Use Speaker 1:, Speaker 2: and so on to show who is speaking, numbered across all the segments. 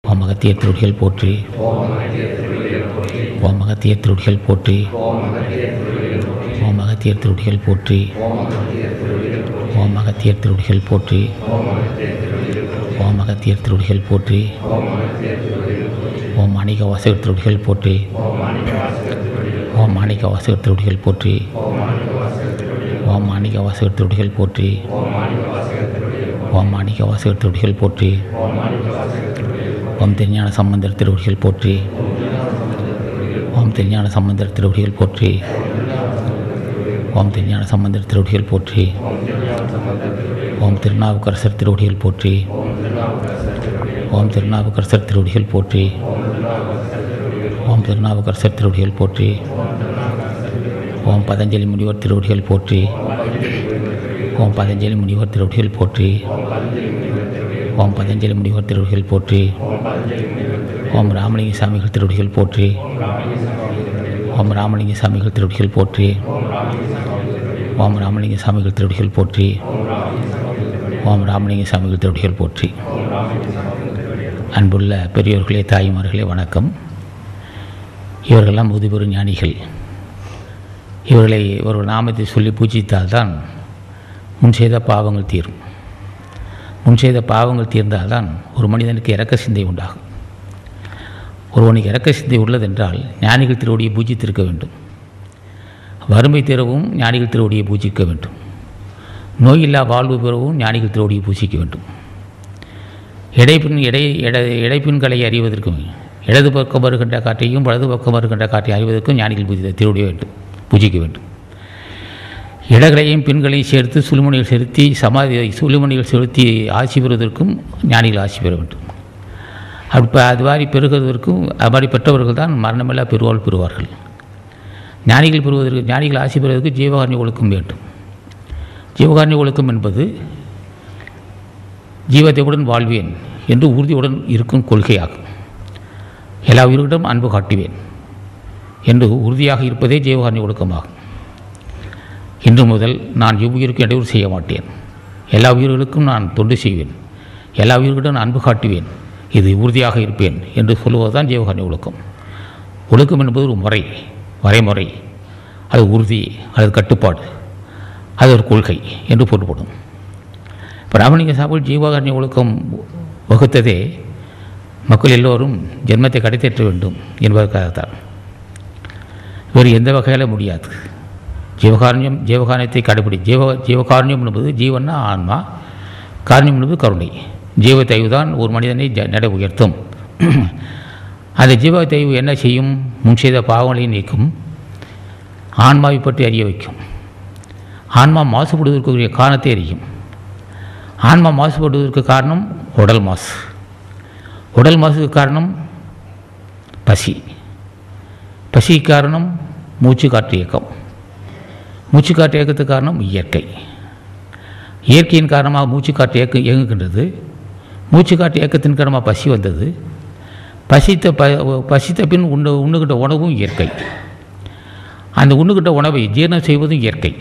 Speaker 1: ஓம் அகத்திய திருடிகள் போற்றி ஓம் அகத்திய திருடிகள் போற்றி ஓம் அகத்திய திருடிகள் போற்றி ஓம் அகத்திய திருடிகள் போற்றி ஓம் அகத்திய திருடிகள் போற்றி ஓம் மாணிக வாசகர் திருடிகள் போற்றி ஓம் மாணிக வாசகர் திருடிகள் போற்றி ஓம் மாணிக வாசகர் திருடிகள் போற்றி ஓம் மாணிக வாசகர் திருடிகள் போற்றி ஓம் திருஞான சம்பந்தர் திருவடிகள் போற்றி ஓம் திருஞான சம்பந்தர் திருவடிகள் போற்றி ஓம் திருஞான சம்பந்தர் திருவடிகள் போற்றி ஓம் திருநாவுக்கரசர் திருவடிகள் போற்றி ஓம் திருநாவுக்கரசர் திருவடிகள் போற்றி ஓம் திருநாவுக்கரசர் திருவடிகள் போற்றி ஓம் பதஞ்சலி முனிவர் திருவடிகள் போற்றி ஓம் பதஞ்சலி முனிவர் திருவடிகள் போற்றி ஓம் பதஞ்சலி முனிவர் திருவடிகள் போற்றி ஓம் ராமலிங்க சாமிகள் திருவடிகள் போற்றி ஓம் ராமலிங்க சாமிகள் திருவடிகள் போற்றி ஓம் ராமலிங்க சாமிகள் திருவடிகள் போற்றி ஓம் ராமலிங்க சாமிகள் திருவடிகள் போற்றி அன்புள்ள பெரியோர்களே தாய்மார்களே வணக்கம் இவர்களெல்லாம் முதுபெரு ஞானிகள் இவர்களை ஒரு நாமத்தை சொல்லி பூஜித்தால்தான் முன் செய்த பாவங்கள் தீரும் முன் செய்த பாவங்கள் தீர்ந்தால்தான் ஒரு மனிதனுக்கு இறக்க சிந்தை உண்டாகும் ஒருவனுக்கு இறக்க சிந்தை உள்ளதென்றால் ஞானிகள் திருவடியை பூஜித்திருக்க வேண்டும் வறுமை தீரவும் ஞானிகள் திருவடியை பூஜிக்க வேண்டும் நோயில்லா வாழ்வு பெறவும் ஞானிகள் திருவடியை பூஜிக்க வேண்டும் இடைப்பின் இடை இடை இடைப்பின்களை அறிவதற்கும் இடது பக்கம் வருகின்ற காற்றையும் வலது பக்கம் வருகின்ற காற்றை அறிவதற்கும் ஞானிகள் பூஜி திருவடிய வேண்டும் பூஜிக்க வேண்டும் இடங்களையும் பெண்களையும் சேர்த்து சுழுமணிகள் செலுத்தி சமாதி சுழுமணிகள் செலுத்தி ஆட்சி பெறுவதற்கும் ஞானிகள் ஆட்சி பெற வேண்டும் அப்போ அது மாதிரி பெறுகிறதற்கும் அது மாதிரி பெற்றவர்கள் தான் மரணமில்லா பெறுவாள் பெறுவார்கள் ஞானிகள் பெறுவதற்கு ஞானிகள் ஆட்சி பெறுவதற்கு ஜீவகாரணி ஒழுக்கம் வேண்டும் ஜீவகாரணி ஒழுக்கம் என்பது ஜீவத்தையுடன் வாழ்வேன் என்று உறுதியுடன் இருக்கும் கொள்கையாகும் எல்லா உயிர்களிடம் அன்பு காட்டுவேன் என்று உறுதியாக இருப்பதே ஜீவகாரணி ஒழுக்கமாகும் இன்று முதல் நான் எவ்வுயிருக்கும் இடையூறு செய்ய மாட்டேன் எல்லா உயிர்களுக்கும் நான் தொண்டு செய்வேன் எல்லா உயிர்களிடம் அன்பு காட்டுவேன் இது உறுதியாக இருப்பேன் என்று சொல்லுவதுதான் ஜீவகாரணி ஒழுக்கம் ஒழுக்கம் என்பது ஒரு முறை வரைமுறை அது உறுதி அது கட்டுப்பாடு அது ஒரு கொள்கை என்று பொருள்படும் இப்போ ராமலிங்க சாப்பிள் ஜீவகாரணி ஒழுக்கம் வகுத்ததே மக்கள் எல்லோரும் ஜென்மத்தை கடைத்தேற்ற வேண்டும் என்பதற்காகத்தான் வேறு எந்த வகையில் முடியாது ஜீவகாரண்யம் ஜீவகாரணியத்தை கடைபிடி ஜீவ ஜீவகாரண்யம் என்பது ஜீவன்னா ஆன்மா காரணியம் என்பது கருணை ஜீவ தெய்வு தான் ஒரு மனிதனை ஜ நடை உயர்த்தும் அந்த ஜீவ தெய்வு என்ன செய்யும் முன் செய்த பாவங்களை நீக்கும் ஆன்மாவை பற்றி அறிய வைக்கும் ஆன்மா மாசுபடுவதற்குரிய காரணத்தை அறியும் ஆன்மா மாசுபடுவதற்கு காரணம் உடல் மாசு உடல் மாசுக்கு காரணம் பசி பசிக்கு காரணம் மூச்சு காற்று இயக்கம் மூச்சு காற்று இயக்கத்துக்கு காரணம் இயற்கை இயற்கையின் காரணமாக மூச்சு காற்று இயக்க இயங்குகின்றது மூச்சு காற்று இயக்கத்தின் காரணமாக பசி வந்தது பசித்த ப பசித்த பின் உண்ணு உண்ணுகின்ற உணவும் இயற்கை அந்த உண்ணுகின்ற உணவை ஜீரணம் செய்வதும் இயற்கை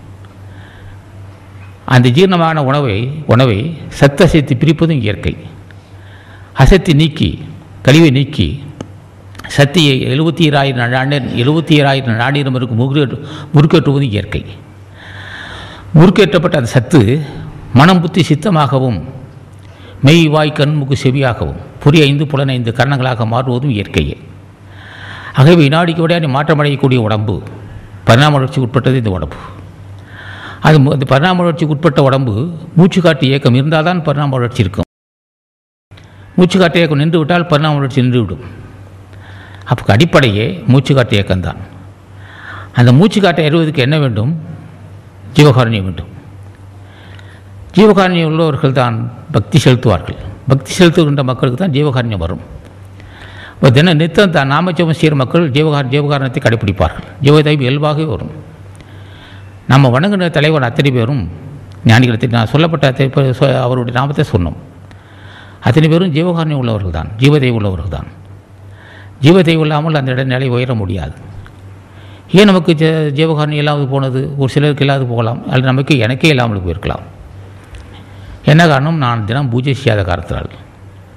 Speaker 1: அந்த ஜீரணமான உணவை உணவை சத்த அசைத்து பிரிப்பதும் இயற்கை அசைத்து நீக்கி கழிவை நீக்கி சக்தியை எழுபத்தி ஈராயிரம் நாடு எழுபத்தி ஈராயிரம் நாடியிடம் இருக்கும் முறுக்கு முறுக்கேற்றுவதும் இயற்கை முறுக்கேற்றப்பட்ட அந்த சத்து மனம் புத்தி சித்தமாகவும் மெய் வாய் கண் முக்கு செவியாகவும் புரிய ஐந்து புலனைந்து கரணங்களாக மாறுவதும் இயற்கையே ஆகவே வினாடிக்கு விடையாடி மாற்றமடையக்கூடிய உடம்பு பரிணாம வளர்ச்சிக்கு உட்பட்டது இந்த உடம்பு அது அந்த பரிணாம வளர்ச்சிக்கு உட்பட்ட உடம்பு மூச்சு காட்டு இயக்கம் இருந்தால் தான் பரிணாம வளர்ச்சி இருக்கும் மூச்சு காட்டு இயக்கம் நின்று விட்டால் பரிணாம வளர்ச்சி நின்றுவிடும் அப்போ அடிப்படையே மூச்சு காட்டு இயக்கம்தான் அந்த மூச்சு காட்டை அறிவதற்கு என்ன வேண்டும் ஜீவகாரணியம் வேண்டும் ஜீவகாரணியம் உள்ளவர்கள் தான் பக்தி செலுத்துவார்கள் பக்தி செலுத்துகின்ற மக்களுக்கு தான் ஜீவகாரணியம் வரும் இப்போ தின நித்தம் தான் நாமச்சவம் செய்கிற மக்கள் ஜீவகார ஜீவகாரணத்தை கடைப்பிடிப்பார்கள் ஜீவதெய்வம் இயல்பாகவே வரும் நம்ம வணங்குகிற தலைவர் அத்தனை பேரும் ஞானிகளை நான் சொல்லப்பட்ட அத்தனை பேர் சொ- அவருடைய நாமத்தை சொன்னோம் அத்தனை பேரும் ஜீவகாரணியம் உள்ளவர்கள் தான் ஜீவதெய்வம் உள்ளவர்கள் தான் ஜீவதெய்வம் இல்லாமல் அந்த இட நிலை உயர முடியாது ஏன் நமக்கு ஜ ஜீவகாரணி இல்லாமல் போனது ஒரு சிலருக்கு இல்லாது போகலாம் அல்லது நமக்கு எனக்கே இல்லாமல் போயிருக்கலாம் என்ன காரணம் நான் தினம் பூஜை செய்யாத காரணத்தினால்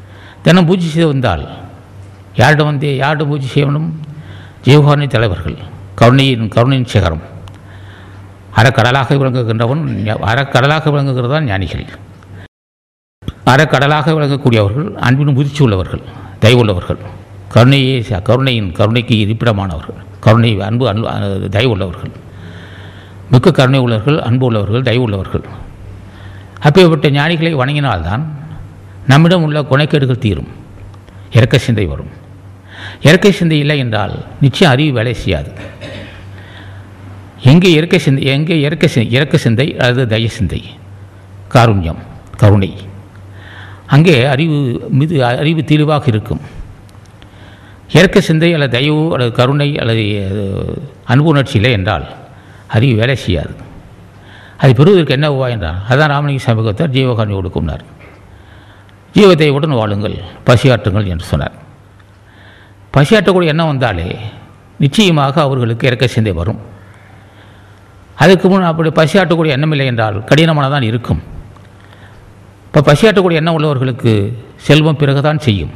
Speaker 1: தினம் பூஜை செய்து வந்தால் யாரிடம் வந்து யாரிடம் பூஜை செய்யணும் ஜீவகாரணி தலைவர்கள் கருணையின் கருணையின் சிகரம் அறக்கடலாக விளங்குகின்றவன் ஞ- அறக்கடலாக விளங்குகிறதான் ஞானிகள் அறக்கடலாக விளங்கக்கூடியவர்கள் அன்பின் முதிர்ச்சி உள்ளவர்கள் தயவுள்ளவர்கள் கருணையே ச- கருணையின் கருணைக்கு இருப்பிடமானவர்கள் கருணை அன்பு அன்பு அஹ், தயவு உள்ளவர்கள் மிக்க கருணை உள்ளவர்கள் அன்பு உள்ளவர்கள் தயவு உள்ளவர்கள் அப்பேற்பட்ட ஞானிகளை வணங்கினால்தான் நம்மிடம் உள்ள குணக்கேடுகள் தீரும் இறக்க சிந்தை வரும் இறக்க சிந்தை இல்லை என்றால் நிச்சயம் அறிவு வேலை செய்யாது எங்கே இறக்க சிந்தை எங்கே இறக்க சிந்தை இறக்க சிந்தை அல்லது தய சிந்தை காருண்யம் கருணை அங்கே அறிவு மிது அறிவு தெளிவாக இருக்கும் இறக்க சிந்தை அல்லது தயவு அல்லது கருணை அல்லது அஹ், அன்பு உணர்ச்சி இல்லை என்றால் அறிவு வேலை செய்யாது அதை பெறுவதற்கு என்ன உவா என்றால் அதான் ராமலிங்க சமூகத்தார் ஜீவகாரணி கொடுக்கும்னார் ஜீவத்தை உடன் வாழுங்கள் பசியாற்றுங்கள் என்று சொன்னார் பசியாற்றக்கூடிய எண்ணம் வந்தாலே நிச்சயமாக அவர்களுக்கு இறக்க சிந்தை வரும் அதுக்கு முன் அப்படி பசியாற்றக்கூடிய எண்ணம் இல்லை என்றால் கடினமானதான் இருக்கும் இப்போ பசியாற்றக்கூடிய எண்ணம் உள்ளவர்களுக்கு செல்வம் பிறகுதான் செய்யும்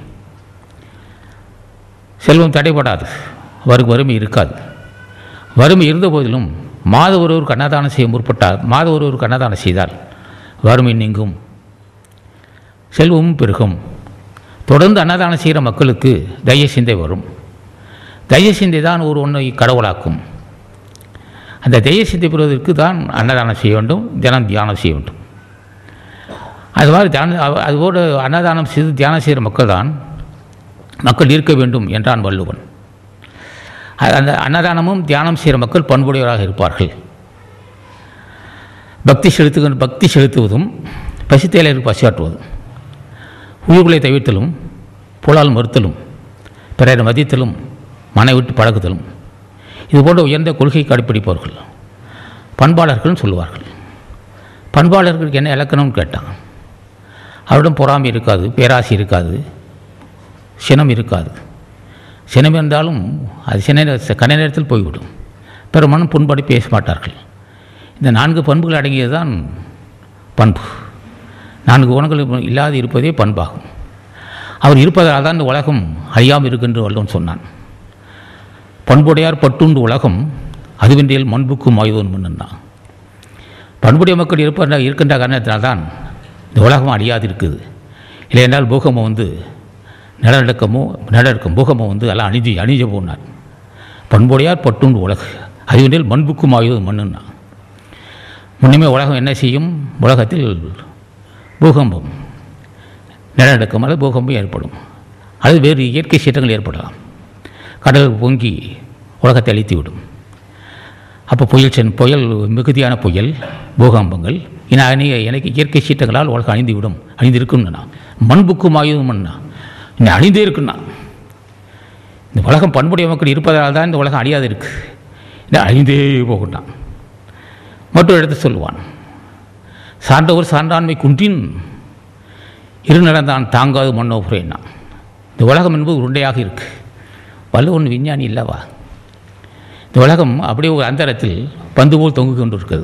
Speaker 1: செல்வம் தடைபடாது அவருக்கு வறுமை இருக்காது வறுமை இருந்த போதிலும் மாத ஒருவருக்கு அன்னதானம் செய்ய முற்பட்டால் மாத ஒருவருக்கு அன்னதானம் செய்தால் வறுமை நீங்கும் செல்வமும் பெருகும் தொடர்ந்து அன்னதானம் செய்கிற மக்களுக்கு தய சிந்தை வரும் தய சிந்தை தான் ஒரு ஒன்றை கடவுளாக்கும் அந்த தய சிந்தை பெறுவதற்கு தான் அன்னதானம் செய்ய வேண்டும் தினம் தியானம் செய்ய வேண்டும் அது மாதிரி தியானம் அவ- அதுபோல அன்னதானம் செய்து தியானம் செய்கிற மக்கள் தான் மக்கள் இருக்க வேண்டும் என்றான் வள்ளுவன் அ- அந்த அன்னதானமும் தியானம் செய்கிற மக்கள் பண்புடையவராக இருப்பார்கள் பக்தி செலுத்துகிற பக்தி செலுத்துவதும் பசித்தேலைக்கு பசியாற்றுவதும் உயிர்களை தவிர்த்தலும் புலால் மறுத்தலும் பிறரை மதித்தலும் மனை விட்டு பழகுதலும் இது போன்ற உயர்ந்த கொள்கை கடைப்பிடிப்பவர்கள் பண்பாளர்கள்னு சொல்லுவார்கள் பண்பாளர்களுக்கு என்ன இலக்கணம்னு கேட்டான் அவரிடம் பொறாமை இருக்காது பேராசை இருக்காது சினம் இருக்காது சினம் இருந்தாலும் அது சின்ன நேர- கன நேரத்தில் போய்விடும் பெரும்பாலும் புண்படி பேச மாட்டார்கள் இந்த நான்கு பண்புகள் அடங்கியது தான் பண்பு நான்கு குணங்கள் இல்லாது இருப்பதே பண்பாகும் அவர் இருப்பதால் தான் இந்த உலகம் அழியாமல் இருக்கின்ற வல்லவன் சொன்னான் பண்புடையார் பட்டுண்டு உலகம் அதுவென்றியல் மண்புக்கும் ஆயுதம் முன்னான் பண்புடைய மக்கள் இருப்ப இருக்கின்ற காரணத்தினால்தான் இந்த உலகம் அழியாது இருக்குது இல்லை என்றால் பூகம்பம் வந்து நிலநடுக்கமோ நிலநடுக்கம் பூகம்பம் வந்து எல்லாம் அணிஞ்சு அணிஞ்சு போனார் பண்புடையார் பட்டுண்டு உலகு அதுவென்றில் மண்புக்கும் ஆயுதம் மண்ணுன்னா முன்னுமே உலகம் என்ன செய்யும் உலகத்தில் பூகம்பம் நிலநடுக்கம் அல்லது பூகம்பம் ஏற்படும் அல்லது வேறு இயற்கை சீற்றங்கள் ஏற்படலாம் கடல் பொங்கி உலகத்தை அழித்துவிடும் அப்போ புயல் சென் புயல் மிகுதியான புயல் பூகம்பங்கள் இன அணி எனக்கு இயற்கை சீற்றங்களால் உலகம் அழிந்து விடும் அழிந்திருக்குன்னா மண்புக்கும் ஆயுதம்னா இன்னும் அழிந்தே இருக்குன்னா இந்த உலகம் பண்புடைய மக்கள் இருப்பதால் தான் இந்த உலகம் அழியாது இருக்கு இன்னும் அழிந்தே போகட்டான் மற்றொரு இடத்தை சொல்லுவான் சான்றவர் சான்றாண்மை குன்றின் இருநிலந்தான் தாங்காது மண்ணோ புறையினா இந்த உலகம் என்பது உருண்டையாக இருக்கு வள்ளுவன் விஞ்ஞானி இல்லவா இந்த உலகம் அப்படியே ஒரு அந்தரத்தில் பந்து போல் தொங்கு கொண்டு இருக்கிறது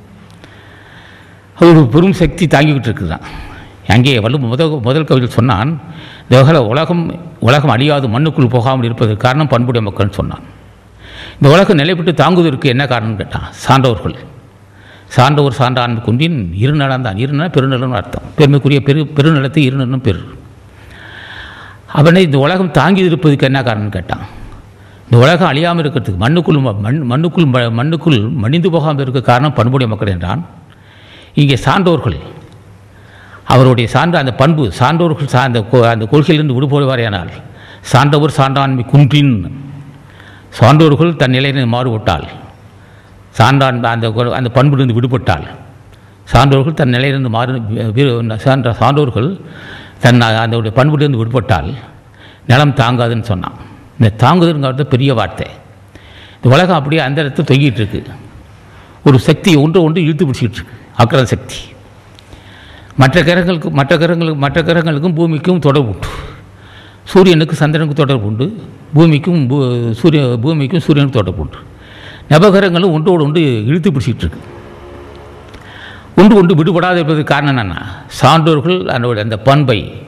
Speaker 1: அது ஒரு பெரும் சக்தி தாங்கிக்கிட்டு இருக்குதான் அங்கே வல்லு முதல் முதல் கவிதையில் சொன்னான் இந்த உலக உலகம் உலகம் அழியாது மண்ணுக்குள் போகாமல் இருப்பதற்கு காரணம் பண்புடைய மக்கள்னு சொன்னான் இந்த உலகம் நிலைப்பட்டு தாங்குவதற்கு என்ன காரணம்னு கேட்டான் சான்றோர்கள் சான்றோர் சான்றான் கொண்டின் இருநலம் தான் இருநலம் பெருநிலம்னு அர்த்தம் பெருமைக்குரிய பெரு பெருநிலத்தை இருநிலம் பெரு அவனை இந்த உலகம் தாங்கி இருப்பதுக்கு என்ன காரணம்னு கேட்டான் இந்த உலகம் அழியாமல் இருக்கிறதுக்கு மண்ணுக்குள் ம- மண் மண்ணுக்குள் ம- மண்ணுக்குள் மணிந்து போகாமல் இருக்க காரணம் பண்புடைய மக்கள் என்றான் இங்கே சான்றோர்கள் அவருடைய சான்ற அந்த பண்பு சான்றோர்கள் சா அந்த கொ- அந்த கொள்கையிலிருந்து விடுபடுவாரேனால் சான்றவர் சான்றாண்மை குன்றின் சான்றோர்கள் தன் நிலையிலிருந்து மாறுபட்டால் சான்றான் அந்த கொ- அந்த பண்பிலிருந்து விடுபட்டால் சான்றோர்கள் தன் நிலையிலிருந்து மாறு வி- சான்ற சான்றோர்கள் தன் அந்த பண்பிலிருந்து விடுபட்டால் நிலம் தாங்காதுன்னு சொன்னான் இந்த தாங்குதுங்கிறது பெரிய வார்த்தை இந்த உலகம் அப்படியே அந்த இடத்துல தொங்கிட்டு இருக்கு ஒரு சக்தி ஒன்று ஒன்று இழுத்து பிடிச்சிக்கிட்டு இருக்கு அக்கர சக்தி மற்ற கிரகங்களுக்கு மற்ற கிரகங்களுக்கு மற்ற கிரகங்களுக்கும் பூமிக்கும் தொடர்பு உண்டு சூரியனுக்கு சந்திரனுக்கு தொடர்பு உண்டு பூமிக்கும் பூ சூரிய பூமிக்கும் சூரியனுக்கு தொடர்பு உண்டு நவகிரகங்களும் ஒன்றோடு ஒன்று இழுத்து பிடிச்சிட்டு இருக்கு ஒன்று ஒன்று விடுபடாது இருப்பதற்கு காரணம் என்னென்னா சான்றோர்கள் அதனுடைய அந்த பண்பை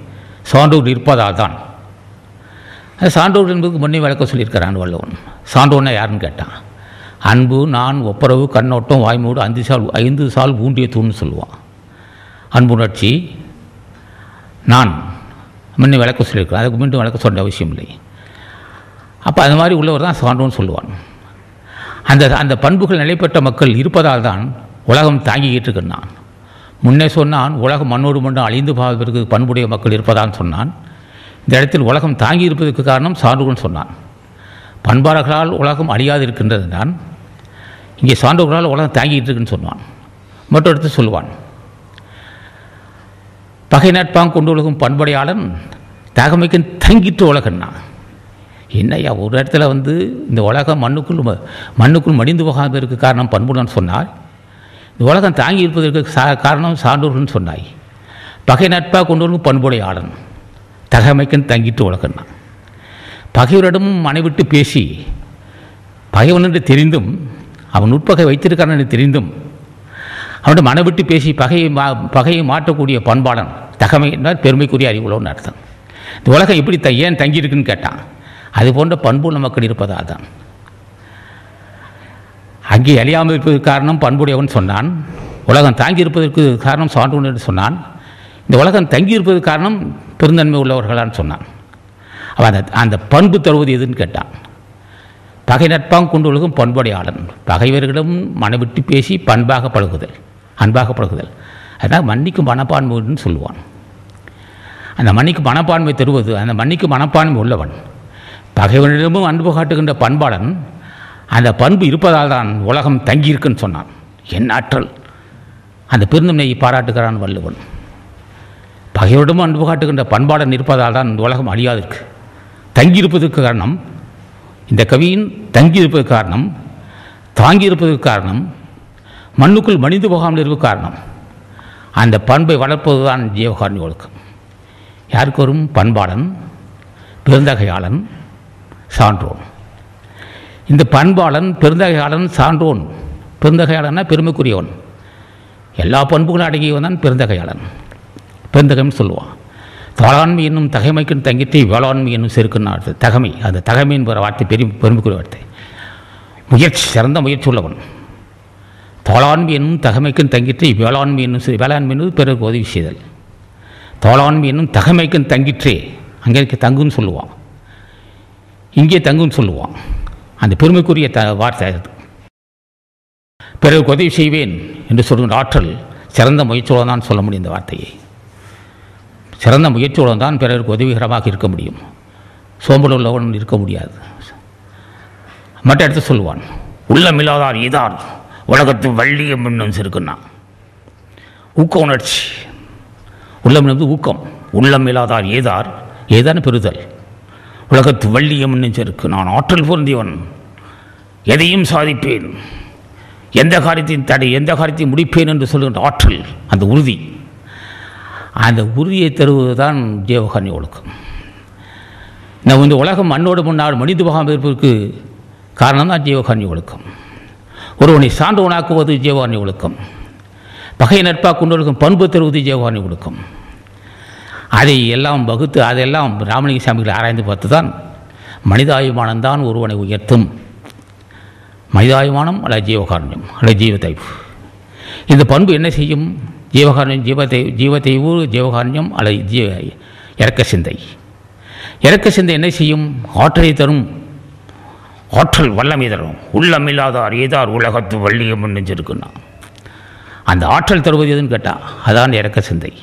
Speaker 1: சான்றோர் இருப்பதால் தான் அது சான்றோர் என்பதுக்கு முன்னே விளக்கம் சொல்லியிருக்கிறான் வள்ளுவன் சான்றோன்னா யாருன்னு கேட்டான் அன்பு நான் ஒப்புரவு கண்ணோட்டம் வாய்மூடு ஐந்து சால் ஐந்து சால் ஊன்றிய தூண்னு சொல்லுவான் அன்புணர்ச்சி நான் முன்னே விளக்கம் சொல்லியிருக்கிறேன் அதுக்கு மீண்டும் விளக்கம் சொல்ல அவசியம் இல்லை அப்போ அது மாதிரி உள்ளவர் தான் சான்றோன்னு சொல்லுவான் அந்த அந்த பண்புகள் நிலைப்பெற்ற மக்கள் இருப்பதால் தான் உலகம் தாங்கிக்கிட்டு இருக்குன்னான் முன்னே சொன்னான் உலகம் மண்ணோடு மண்ணு அழிந்து போவதற்கு பண்புடைய மக்கள் இருப்பதான்னு சொன்னான் இந்த இடத்தில் உலகம் தாங்கி இருப்பதற்கு காரணம் சான்றோர்கள் சொன்னான் பண்பாளர்களால் உலகம் அழியாது இருக்கின்றது தான் இங்கே சான்றோர்களால் உலகம் தாங்கிட்டு இருக்குன்னு சொன்னான் மற்றொரு இடத்துல சொல்லுவான் பகை நட்பாங் கொண்டு உலகம் பண்படையாளன் தகமைக்கு தங்கிட்டு உலகன்னா என்னய்யா ஒரு இடத்துல வந்து இந்த உலகம் மண்ணுக்குள் ம- மண்ணுக்குள் மடிந்து போகாததற்கு காரணம் பண்புடன் சொன்னார் இந்த உலகம் தாங்கி இருப்பதற்கு சா காரணம் சான்றோர்கள்னு சொன்னாய் பகை நட்பாக கொண்டு வந்து பண்புடையாளன் தகமைக்கன் தங்கிட்டு உலகன்னா பகைவரிடமும் மனைவிட்டு பேசி பகைவன் என்று தெரிந்தும் அவன் உட்பகை வைத்திருக்கான் என்று தெரிந்தும் அவனுடைய மனவிட்டு பேசி பகையை மா பகையை மாற்றக்கூடிய பண்பாளன் தகமை என்றால் பெருமைக்குரிய அறிவுள்ளவன் அர்த்தம் இந்த உலகம் எப்படி த ஏன் தங்கியிருக்குன்னு கேட்டான் அது போன்ற பண்புள்ள மக்கள் இருப்பதால் தான் அங்கே அழியாமல் இருப்பதற்கு காரணம் பண்புடையவன் சொன்னான் உலகம் தாங்கி இருப்பதற்கு காரணம் சான்றோன் என்று சொன்னான் இந்த உலகம் தங்கி இருப்பதற்கு காரணம் பெருந்தன்மை உள்ளவர்களான்னு சொன்னான் அவன் அந்த அந்த பண்பு தருவது எதுன்னு கேட்டான் பகை நட்பாங் கொண்டு ஒழுகும் பண்புடையாளன் பகைவர்களிடம் மனவிட்டு பேசி பண்பாக பழகுதல் அன்பாக பழகுதல் அதான் மன்னிக்கும் மனப்பான்மைன்னு சொல்லுவான் அந்த மன்னிக்கும் மனப்பான்மை தருவது அந்த மன்னிக்கும் மனப்பான்மை உள்ளவன் பகைவனிடமும் அன்பு காட்டுகின்ற பண்பாளன் அந்த பண்பு இருப்பதால் தான் உலகம் தங்கியிருக்குன்னு சொன்னான் என் ஆற்றல் அந்த பெருந்தன்மையை பாராட்டுகிறான் வள்ளுவன் பகைவரிடமும் அன்பு காட்டுகின்ற பண்பாளன் இருப்பதால் தான் இந்த உலகம் அழியாதிருக்கு தங்கியிருப்பதற்கு காரணம் இந்த கவியின் தங்கியிருப்பதற்கு காரணம் தாங்கியிருப்பதற்கு காரணம் மண்ணுக்குள் மணிந்து போகாமல் இருக்க காரணம் அந்த பண்பை வளர்ப்பது தான் ஜீவகாரணி ஒழுக்கம் யாருக்கு வரும் பண்பாளன் பெருந்தகையாளன் சான்றோன் இந்த பண்பாளன் பெருந்தகையாளன் சான்றோன் பெருந்தகையாளன்னா பெருமைக்குரியவன் எல்லா பண்புகளும் அடங்கியவன் தான் பெருந்தகையாளன் பெருந்தகைன்னு சொல்லுவான் தாளாண்மை என்னும் தகைமைக்குன்னு தங்கிட்டு வேளாண்மை என்னும் செருக்குன்னு அர்த்தம் தகமை அந்த தகமை என்கிற வார்த்தை பெரிய பெருமைக்குரிய வார்த்தை முயற்சி சிறந்த முயற்சி உள்ளவன் தோளாண்மை என்னும் தகமைக்கும் தங்கிட்டு வேளாண்மை என்னும் செ- வேளாண்மை என்பது பிறருக்கு உதவி செய்தல் தோளாண்மை என்னும் தகமைக்கும் தங்கிற்றே அங்கே இருக்க தங்குன்னு சொல்லுவான் இங்கே தங்குன்னு சொல்லுவான் அந்த பெருமைக்குரிய த வார்த்தை அது பிறருக்கு உதவி செய்வேன் என்று சொல்கின்ற ஆற்றல் சிறந்த முயற்சியோடு தான் சொல்ல முடியும் இந்த வார்த்தையை சிறந்த முயற்சியோடு தான் பிறருக்கு உதவிகரமாக இருக்க முடியும் சோம்பல் உள்ளவன் இருக்க முடியாது மற்ற இடத்து சொல்லுவான் உள்ளமில்லாதார் இதார் உலகத்து வள்ளியம் என்னும் இருக்குன்னா ஊக்க உணர்ச்சி உள்ளம் என்பது ஊக்கம் உள்ளம் இல்லாதார் ஏதார் ஏதான பெறுதல் உலகத்து வள்ளியம் என்னும் இருக்கு நான் ஆற்றல் பொருந்தியவன் எதையும் சாதிப்பேன் எந்த காரியத்தையும் தடை எந்த காரியத்தையும் முடிப்பேன் என்று சொல்கின்ற ஆற்றல் அந்த உறுதி அந்த உறுதியை தருவது தான் ஜீவகாரணி ஒழுக்கம் நம்ம இந்த உலகம் மண்ணோடு முன்னாள் மனித போகாமல் இருப்பதற்கு காரணம் தான் ஜீவகாரணி ஒழுக்கம் ஒருவனை சான்றவனாக்குவது ஜீவகாரணி ஒழுக்கம் பகை நட்பாக கொண்டொழுக்கும் பண்பு தருவது ஜீவகாரணி ஒழுக்கம் அதை எல்லாம் வகுத்து அதையெல்லாம் ராமலிங்க சாமிகள் ஆராய்ந்து பார்த்து தான் மனிதாபிமானம்தான் ஒருவனை உயர்த்தும் மனிதாபிமானம் அல்ல ஜீவகாரண்யம் அல்ல ஜீவதைவு இந்த பண்பு என்ன செய்யும் ஜீவகாரண்யம் ஜீவத்தை ஜீவத்தைவு ஜீவகாரண்யம் அல்ல ஜீவ இறக்க சிந்தை இறக்க சிந்தை என்ன செய்யும் ஆற்றலை தரும் ஆற்றல் வல்லமை தரும் உள்ளமில்லாதார் ஏதார் உலகத்து வள்ளியம் நெஞ்சிருக்குன்னா அந்த ஆற்றல் தருவது எதுன்னு கேட்டால் அதான் இறக்க சிந்தை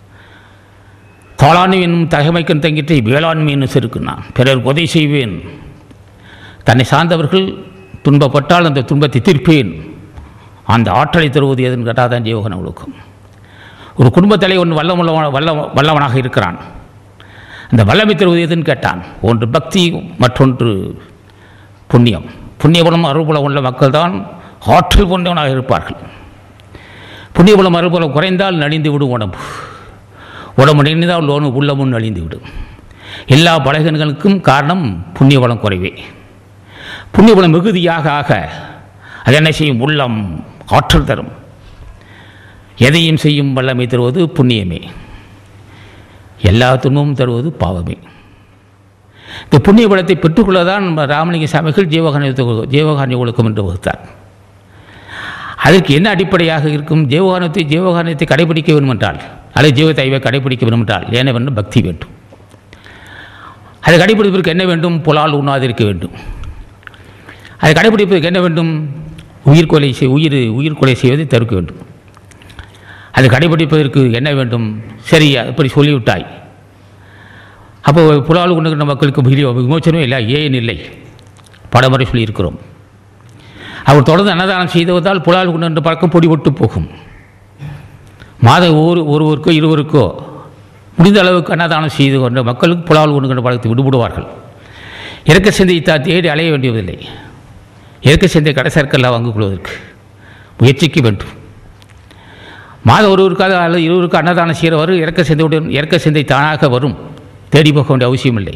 Speaker 1: தாளாண்மை என்னும் தகமைக்கும் தங்கிட்டு வேளாண்மை என்னும் செருக்குன்னா பிறருக்கு உதவி செய்வேன் தன்னை சார்ந்தவர்கள் துன்பப்பட்டால் அந்த துன்பத்தை தீர்ப்பேன் அந்த ஆற்றலை தருவது எதுன்னு கேட்டால் தான் ஜீவகன ஒழுக்கம் ஒரு குடும்பத் தலைவன் வல்லமுள்ளவன் வல்ல வல்லவனாக இருக்கிறான் அந்த வல்லமை தருவது எதுன்னு கேட்டான் ஒன்று பக்தி மற்றொன்று புண்ணியம் புண்ணியபலம் அருள்பலம் உள்ள மக்கள் தான் ஆற்றல் கொண்டவனாக இருப்பார்கள் புண்ணியபலம் அருள்பலம் குறைந்தால் நலிந்து விடும் உடம்பு உடம்பு நெறிந்தால் லோனு உள்ளமும் நலிந்து விடும் எல்லா பலகீனங்களுக்கும் காரணம் புண்ணியபலம் குறைவே புண்ணியபலம் மிகுதியாக ஆக அது என்ன செய்யும் உள்ளம் ஆற்றல் தரும் எதையும் செய்யும் வல்லமை தருவது புண்ணியமே எல்லா துன்பமும் தருவது பாவமே இந்த புண்ணிய பலத்தை பெற்றுக்கொள்ளதான் நம்ம ராமலிங்க சாமிகள் ஜீவகாரணி ஜீவகாரணி ஒழுக்கம் என்று வகுத்தார் அதற்கு என்ன அடிப்படையாக இருக்கும் ஜீவகாரணத்தை ஜீவகாரணத்தை கடைபிடிக்க வேண்டும் என்றால் அல்லது ஜீவத்தைவை கடைபிடிக்க வேண்டும் என்றால் ஏனவென்று பக்தி வேண்டும் அதை கடைபிடிப்பதற்கு என்ன வேண்டும் புலால் உண்ணாதிருக்க வேண்டும் அதை கடைபிடிப்பதற்கு என்ன வேண்டும் உயிர் கொலை செய் உயிர் உயிர் கொலை செய்வதை தடுக்க வேண்டும் அதை கடைபிடிப்பதற்கு என்ன வேண்டும் சரி அப்படி சொல்லிவிட்டாய் அப்போ புலால் உண்ணுகின்ற மக்களுக்கு விரி- விமோசனம் இல்லை ஏன் இல்லை பலமுறை சொல்லியிருக்கிறோம் அவர் தொடர்ந்து அன்னதானம் செய்து வந்தால் புலால் உண்ணுகின்ற பழக்கம் பொடிபட்டு போகும் மாதம் ஒரு ஒருவருக்கோ இருவருக்கோ முடிந்த அளவுக்கு அன்னதானம் செய்து கொண்ட மக்களுக்கு புலால் உண்ணுகின்ற பழக்கத்தை விடுபடுவார்கள் இறக்க சிந்தையை தா தேடி அலைய வேண்டியதில்லை இறக்க சிந்தை கடைசற்கெல்லாம் வாங்கிக் கொள்வதற்கு முயற்சிக்க வேண்டும் மாதம் ஒருவருக்காக அல்லது இருவருக்கு அன்னதானம் செய்கிறவர் இறக்க சிந்தையுடன் இறக்க சிந்தை தானாக வரும் தேடி போக வேண்டிய அவசியமில்லை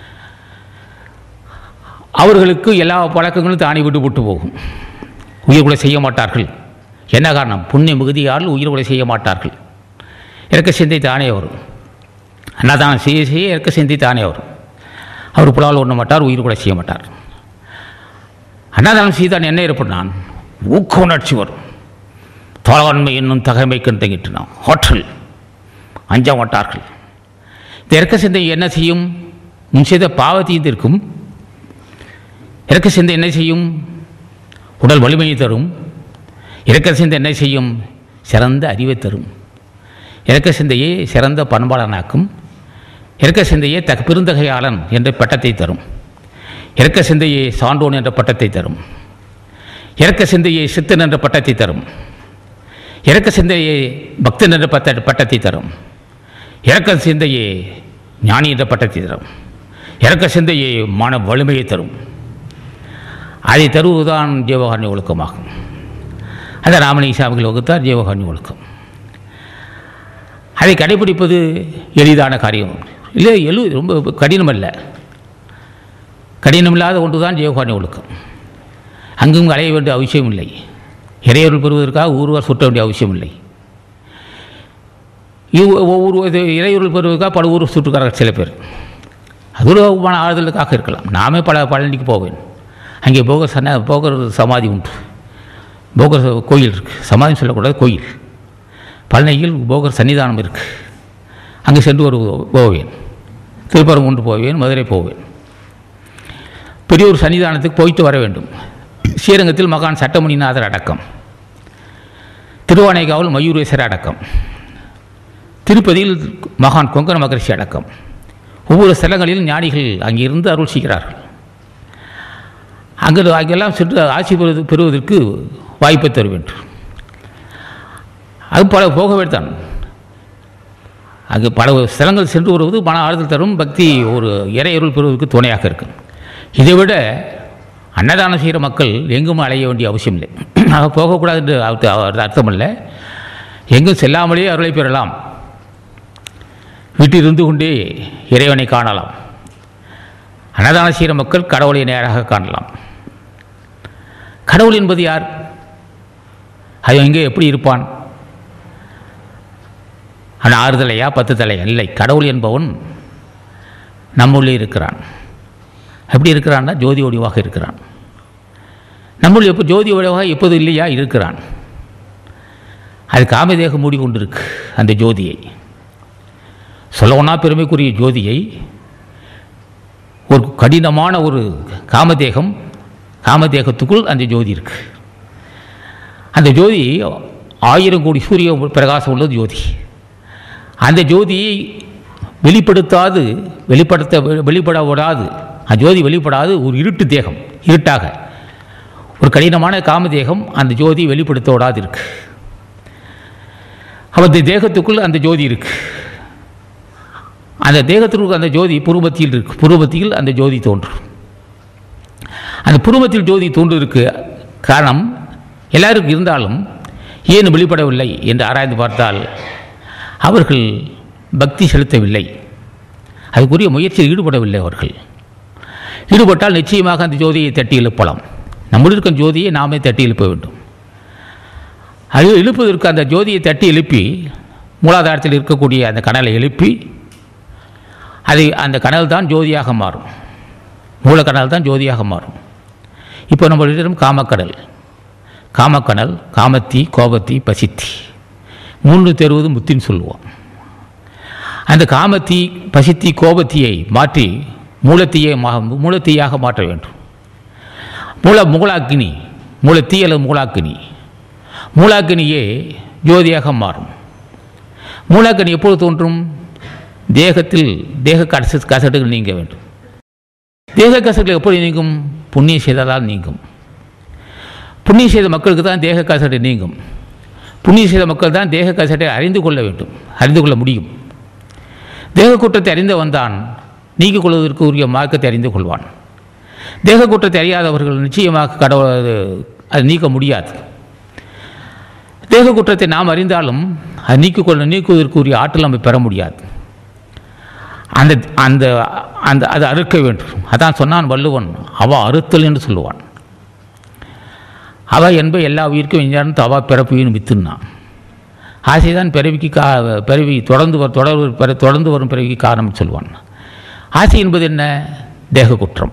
Speaker 1: அவர்களுக்கு எல்லா பழக்கங்களும் தானே விட்டு விட்டு போகும் உயிர் கொலை செய்ய மாட்டார்கள் என்ன காரணம் புண்ணிய மிகுதியால் உயிர் கொலை செய்ய மாட்டார்கள் இறக்க சிந்தை தானே வரும் அன்னதானம் செய்ய செய்ய இறக்க சிந்தை தானே வரும் அவர் புலால் உண்ண மாட்டார் உயிர் கொலை செய்ய மாட்டார் அன்னதானம் செய்தான் என்ன ஏற்பட்டான் ஊக்க உணர்ச்சி வரும் தோழவன்மை என்னும் தகைமை கண்டங்கிட்டனான் ஹோட்டல் அஞ்ச மாட்டார்கள் இந்த இறக்க சிந்தை என்ன செய்யும் முன் செய்த பாவத்தையும் தீர்க்கும் இறக்க சிந்தை என்ன செய்யும் உடல் வலிமையை தரும் இறக்க சிந்தை என்ன செய்யும் சிறந்த அறிவை தரும் இறக்க சிந்தையே சிறந்த பண்பாளனாக்கும் இறக்க சிந்தையே தக பெருந்தகையாளன் என்ற பட்டத்தை தரும் இறக்க சிந்தையே சான்றோன் என்ற பட்டத்தை தரும் இறக்க சிந்தையே சித்தன் என்ற பட்டத்தை தரும் இறக்க சிந்தையே பக்தன் என்ற பட்ட பட்டத்தை தரும் இறக்க சிந்தையே ஞானி என்ற பட்டத்தை தரும் இறக்க சிந்தையே மன வலிமையை தரும் அதை தருவதுதான் ஜீவகாரணி ஒழுக்கமாகும் அதை ராமலிங்க சாமிகள் வகுத்தார் ஜீவகாரணி ஒழுக்கம் அதை கடைபிடிப்பது எளிதான காரியம் இல்லை எழு ரொம்ப கடினம் அல்ல கடினமில்லாத ஒன்று தான் ஜீவகாரணி ஒழுக்கம் அங்கும் அலைய வேண்டிய அவசியம் இல்லை இறையொருள் பெறுவதற்காக ஒருவர் சுற்ற வேண்டிய அவசியம் இல்லை இவ்- ஒவ்வொரு இது இறையொருள் பெறுவதற்காக பல ஊர் சுற்றுக்காரர்கள் சில பேர் அது ஒரு மன ஆறுதலுக்காக இருக்கலாம் நாமே பல பழனிக்கு போவேன் அங்கே போகர் சன்ன போகர் சமாதி உண்டு போகர் ச- கோயில் இருக்குது சமாதி சொல்லக்கூடாது கோயில் பழனியில் போகர் சன்னிதானம் இருக்குது அங்கே சென்று ஒரு போவேன் திருப்பரங்குன்று போவேன் மதுரை போவேன் பெரியோர் சன்னிதானத்துக்கு போயிட்டு வர வேண்டும் ஸ்ரீரங்கத்தில் மகான் சட்டமணிநாதர் அடக்கம் திருவானைக்காவல் மயூரேஸ்வரர் அடக்கம் திருப்பதியில் மகான் கொங்கண மகரிஷி அடக்கம் ஒவ்வொரு ஸ்தலங்களிலும் ஞானிகள் அங்கிருந்து அருள் செய்கிறார்கள் அங்கு அங்கெல்லாம் சென்று ஆட்சி பெறுவது பெறுவதற்கு வாய்ப்பை தர வேண்டும் அது பல போகவே தான் அங்கு பல ஸ்தலங்கள் சென்று வருவது மன ஆறுதல் தரும் பக்தி ஒரு இறையருள் பெறுவதற்கு துணையாக இருக்கும் இதை விட அன்னதானம் செய்கிற மக்கள் எங்கும் அலைய வேண்டிய அவசியம் இல்லை ஆக போகக்கூடாது என்று அர்த்த- அது அர்த்தம் இல்லை எங்கும் செல்லாமலேயே அருளை பெறலாம் வீட்டில் இருந்து கொண்டே இறைவனை காணலாம் அன்னதானம் செய்கிற மக்கள் கடவுளை நேராக காணலாம் கடவுள் என்பது யார் அது எங்கே எப்படி இருப்பான் அவன் ஆறு தலையா பத்து தலையா இல்லை கடவுள் என்பவன் நம்முள்ளே இருக்கிறான் எப்படி இருக்கிறான்னா ஜோதி ஒளிவாக இருக்கிறான் நம்முள் எப்போ ஜோதி ஒளிவாக எப்போது இல்லையா இருக்கிறான் அது காமதேகம் மூடிக்கொண்டிருக்கு அந்த ஜோதியை சொல்லவனா பெருமைக்குரிய ஜோதியை ஒரு கடினமான ஒரு காமதேகம் காமதேகத்துக்குள் அந்த ஜோதி இருக்கு அந்த ஜோதி ஆயிரம் கோடி சூரிய பிரகாசம் உள்ள ஜோதி அந்த ஜோதியை வெளிப்படுத்தாது வெளிப்படுத்த வெளிப்பட விடாது அந்த ஜோதி வெளிப்படாது ஒரு இருட்டு தேகம் இருட்டாக ஒரு கடினமான காமதேகம் அந்த ஜோதியை வெளிப்படுத்த விடாது இருக்கு அப்ப அந்த தேகத்துக்குள் அந்த ஜோதி இருக்கு அந்த தேகத்திற்கு அந்த ஜோதி புருவத்தில் இருக்கு புருவத்தில் அந்த ஜோதி தோன்றும் அந்த புருவத்தில் ஜோதி தோன்றிருக்கு காரணம் எல்லாருக்கும் இருந்தாலும் ஏன் வெளிப்படவில்லை என்று ஆராய்ந்து பார்த்தால் அவர்கள் பக்தி செலுத்தவில்லை அதுக்குரிய முயற்சியில் ஈடுபடவில்லை அவர்கள் ஈடுபட்டால் நிச்சயமாக அந்த ஜோதியை தட்டி எழுப்பலாம் நம்முடைய இருக்கும் ஜோதியை நாமே தட்டி எழுப்ப வேண்டும் அது எழுப்பதற்கு அந்த ஜோதியை தட்டி எழுப்பி மூலாதாரத்தில் இருக்கக்கூடிய அந்த கனலை எழுப்பி அது அந்த கனல் தான் ஜோதியாக மாறும் மூலக்கடல் தான் ஜோதியாக மாறும் இப்போ நம்மளிடம் காமக்கடல் காமக்கடல் காமத்தி கோபத்தி பசித்தி மூன்று தெருவது முத்தின்னு சொல்லுவோம் அந்த காமத்தி பசித்தி கோபத்தியை மாற்றி மூலத்தீயை மா- மூலத்தீயாக மாற்ற வேண்டும் மூல மூலாக்கினி மூலத்தீ அல்லது மூலாக்கினி மூலாக்கினியே ஜோதியாக மாறும் மூலாக்கினி எப்பொழுது தோன்றும் தேகத்தில் தேக கச கசடுகள் நீங்க வேண்டும் தேக கசடுகள் எப்படி நீங்கும் புண்ணியம் செய்ததால் நீங்கும் புண்ணியம் செய்த மக்களுக்கு தான் தேக கசடு நீங்கும் புண்ணியம் செய்த மக்கள் தான் தேக கசட்டை அறிந்து கொள்ள வேண்டும் அறிந்து கொள்ள முடியும் தேக குற்றத்தை அறிந்தவன் தான் நீக்கிக் கொள்வதற்கு உரிய மார்க்கத்தை அறிந்து கொள்வான் தேக குற்றத்தை அறியாதவர்கள் நிச்சயமாக கடவுள் அது- அது நீக்க முடியாது தேக குற்றத்தை நாம் அறிந்தாலும் அது நீக்கிக் கொள்ள நீக்குவதற்கு உரிய ஆற்றல் நம்ம பெற முடியாது அந்த அந்த அந்த அது அறுக்க வேண்டும் அதான் சொன்னான் வள்ளுவன் அவ அறுத்தல் என்று சொல்லுவான் அவ என்ப எல்லா உயிருக்கும் விஞ்ஞானம் அவா பிறப்பியும் மித்துன்னான் ஆசைதான் பிறவிக்கு கா பிறவி தொடர்ந்து வர தொடர் பிற- தொடர்ந்து வரும் பிறவிக்கு காரணம் சொல்லுவான் ஆசை என்பது என்ன தேக குற்றம்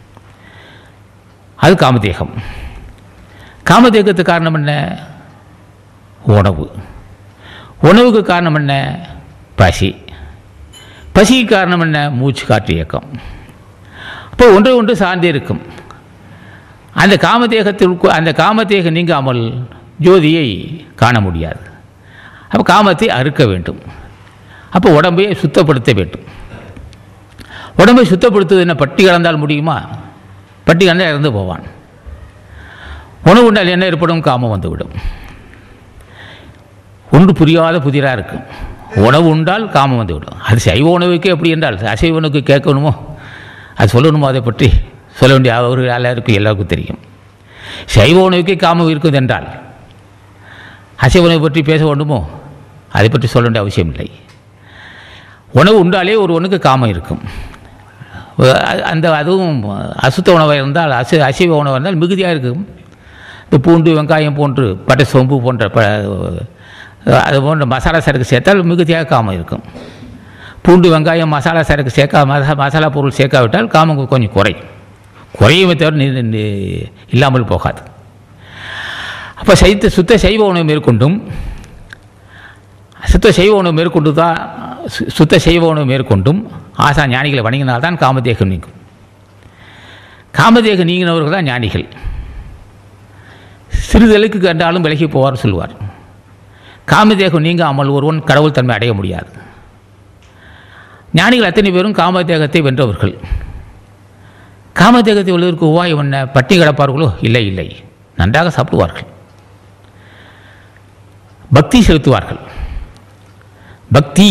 Speaker 1: அது காமதேகம் காமதேகத்துக்கு காரணம் என்ன உணவு உணவுக்கு காரணம் என்ன பசி பசிக்கு காரணம் என்ன மூச்சு காற்று இயக்கம் அப்போ ஒன்று ஒன்று சார்ந்தே இருக்கும் அந்த காமதேகத்திற்கு அந்த காமதேகம் நீங்காமல் ஜோதியை காண முடியாது அப்போ காமத்தை அறுக்க வேண்டும் அப்போ உடம்பை சுத்தப்படுத்த வேண்டும் உடம்பை சுத்தப்படுத்துவது என்ன பட்டி கலந்தால் முடியுமா பட்டி கலந்தால் இறந்து போவான் உணவு உண்டால் என்ன ஏற்படும் காமம் வந்துவிடும் ஒன்று புரியாத புதிராக இருக்கும் உணவு உண்டால் காமம் வந்துவிடும் அது சைவ உணவுக்கே எப்படி என்றால் அசைவ உணவுக்கு கேட்கணுமோ அது சொல்லணுமோ அதை பற்றி சொல்ல வேண்டிய அவர்கள் எல்லாருக்கும் எல்லாருக்கும் தெரியும் சைவ உணவுக்கே காமம் இருக்குது என்றால் அசைவ உணவை பற்றி பேச வேண்டுமோ அதை பற்றி சொல்ல வேண்டிய அவசியம் இல்லை உணவு உண்டாலே ஒருவனுக்கு காமம் இருக்கும் அ- அந்த அதுவும் அசுத்த உணவாக இருந்தால் அசை அசைவ உணவாக இருந்தால் மிகுதியாக இருக்கும் இந்த பூண்டு வெங்காயம் போன்று பட்டை சோம்பு போன்ற ப அது போன்ற மசாலா சரக்கு சேர்த்தால் மிகுதியாக காமம் இருக்கும் பூண்டு வெங்காயம் மசாலா சரக்கு சேர்க்கா மசா மசாலா பொருள் சேர்க்காவிட்டால் காமம் கொஞ்சம் குறையும் குறையுமே தவிர நி- நி- இல்லாமல் போகாது அப்போ சைத்த சுத்த சைவ உணவு மேற்கொண்டும் சுத்த சைவ உணவு மேற்கொண்டு தான் சு- சுத்த சைவ உணவு மேற்கொண்டும் ஆசா ஞானிகளை வணங்கினால்தான் காமதேகம் நீங்கும் காமதேகம் நீங்கினவர்கள் தான் ஞானிகள் சிறிதளவுக்கு கண்டாலும் விலகி போவார் சொல்லுவார் காமதேகம் நீங்காமல் ஒருவன் கடவுள் தன்மை அடைய முடியாது ஞானிகள் அத்தனை பேரும் காமதேகத்தை வென்றவர்கள் காமதேகத்தை வெல்வதற்கு உபாயம் என்ன பட்டி கிடப்பார்களோ இல்லை இல்லை நன்றாக சாப்பிடுவார்கள் பக்தி செலுத்துவார்கள் பக்தி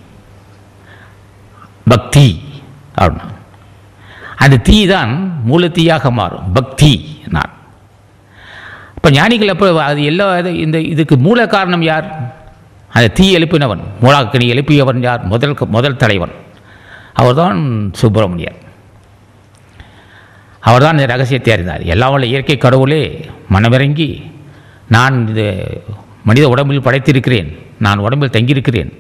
Speaker 1: பக்தி அப்படின்னா அந்த தீ தான் மூலத்தீயாக மாறும் பக்தி நான் இப்போ ஞானிகள் எப்போ அது எல்லா இது- இந்த இதுக்கு மூல காரணம் யார் அந்த தீ எழுப்பினவன் மூலாக்கினி எழுப்பியவன் யார் முதல் முதல் தலைவன் அவர்தான் சுப்பிரமணியர் அவர்தான் இந்த ரகசியத்தை அறிந்தார் எல்லாம் வல்ல இயற்கை கடவுளே மனமிறங்கி நான் இது மனித உடம்பில் படைத்திருக்கிறேன் நான் உடம்பில் தங்கியிருக்கிறேன்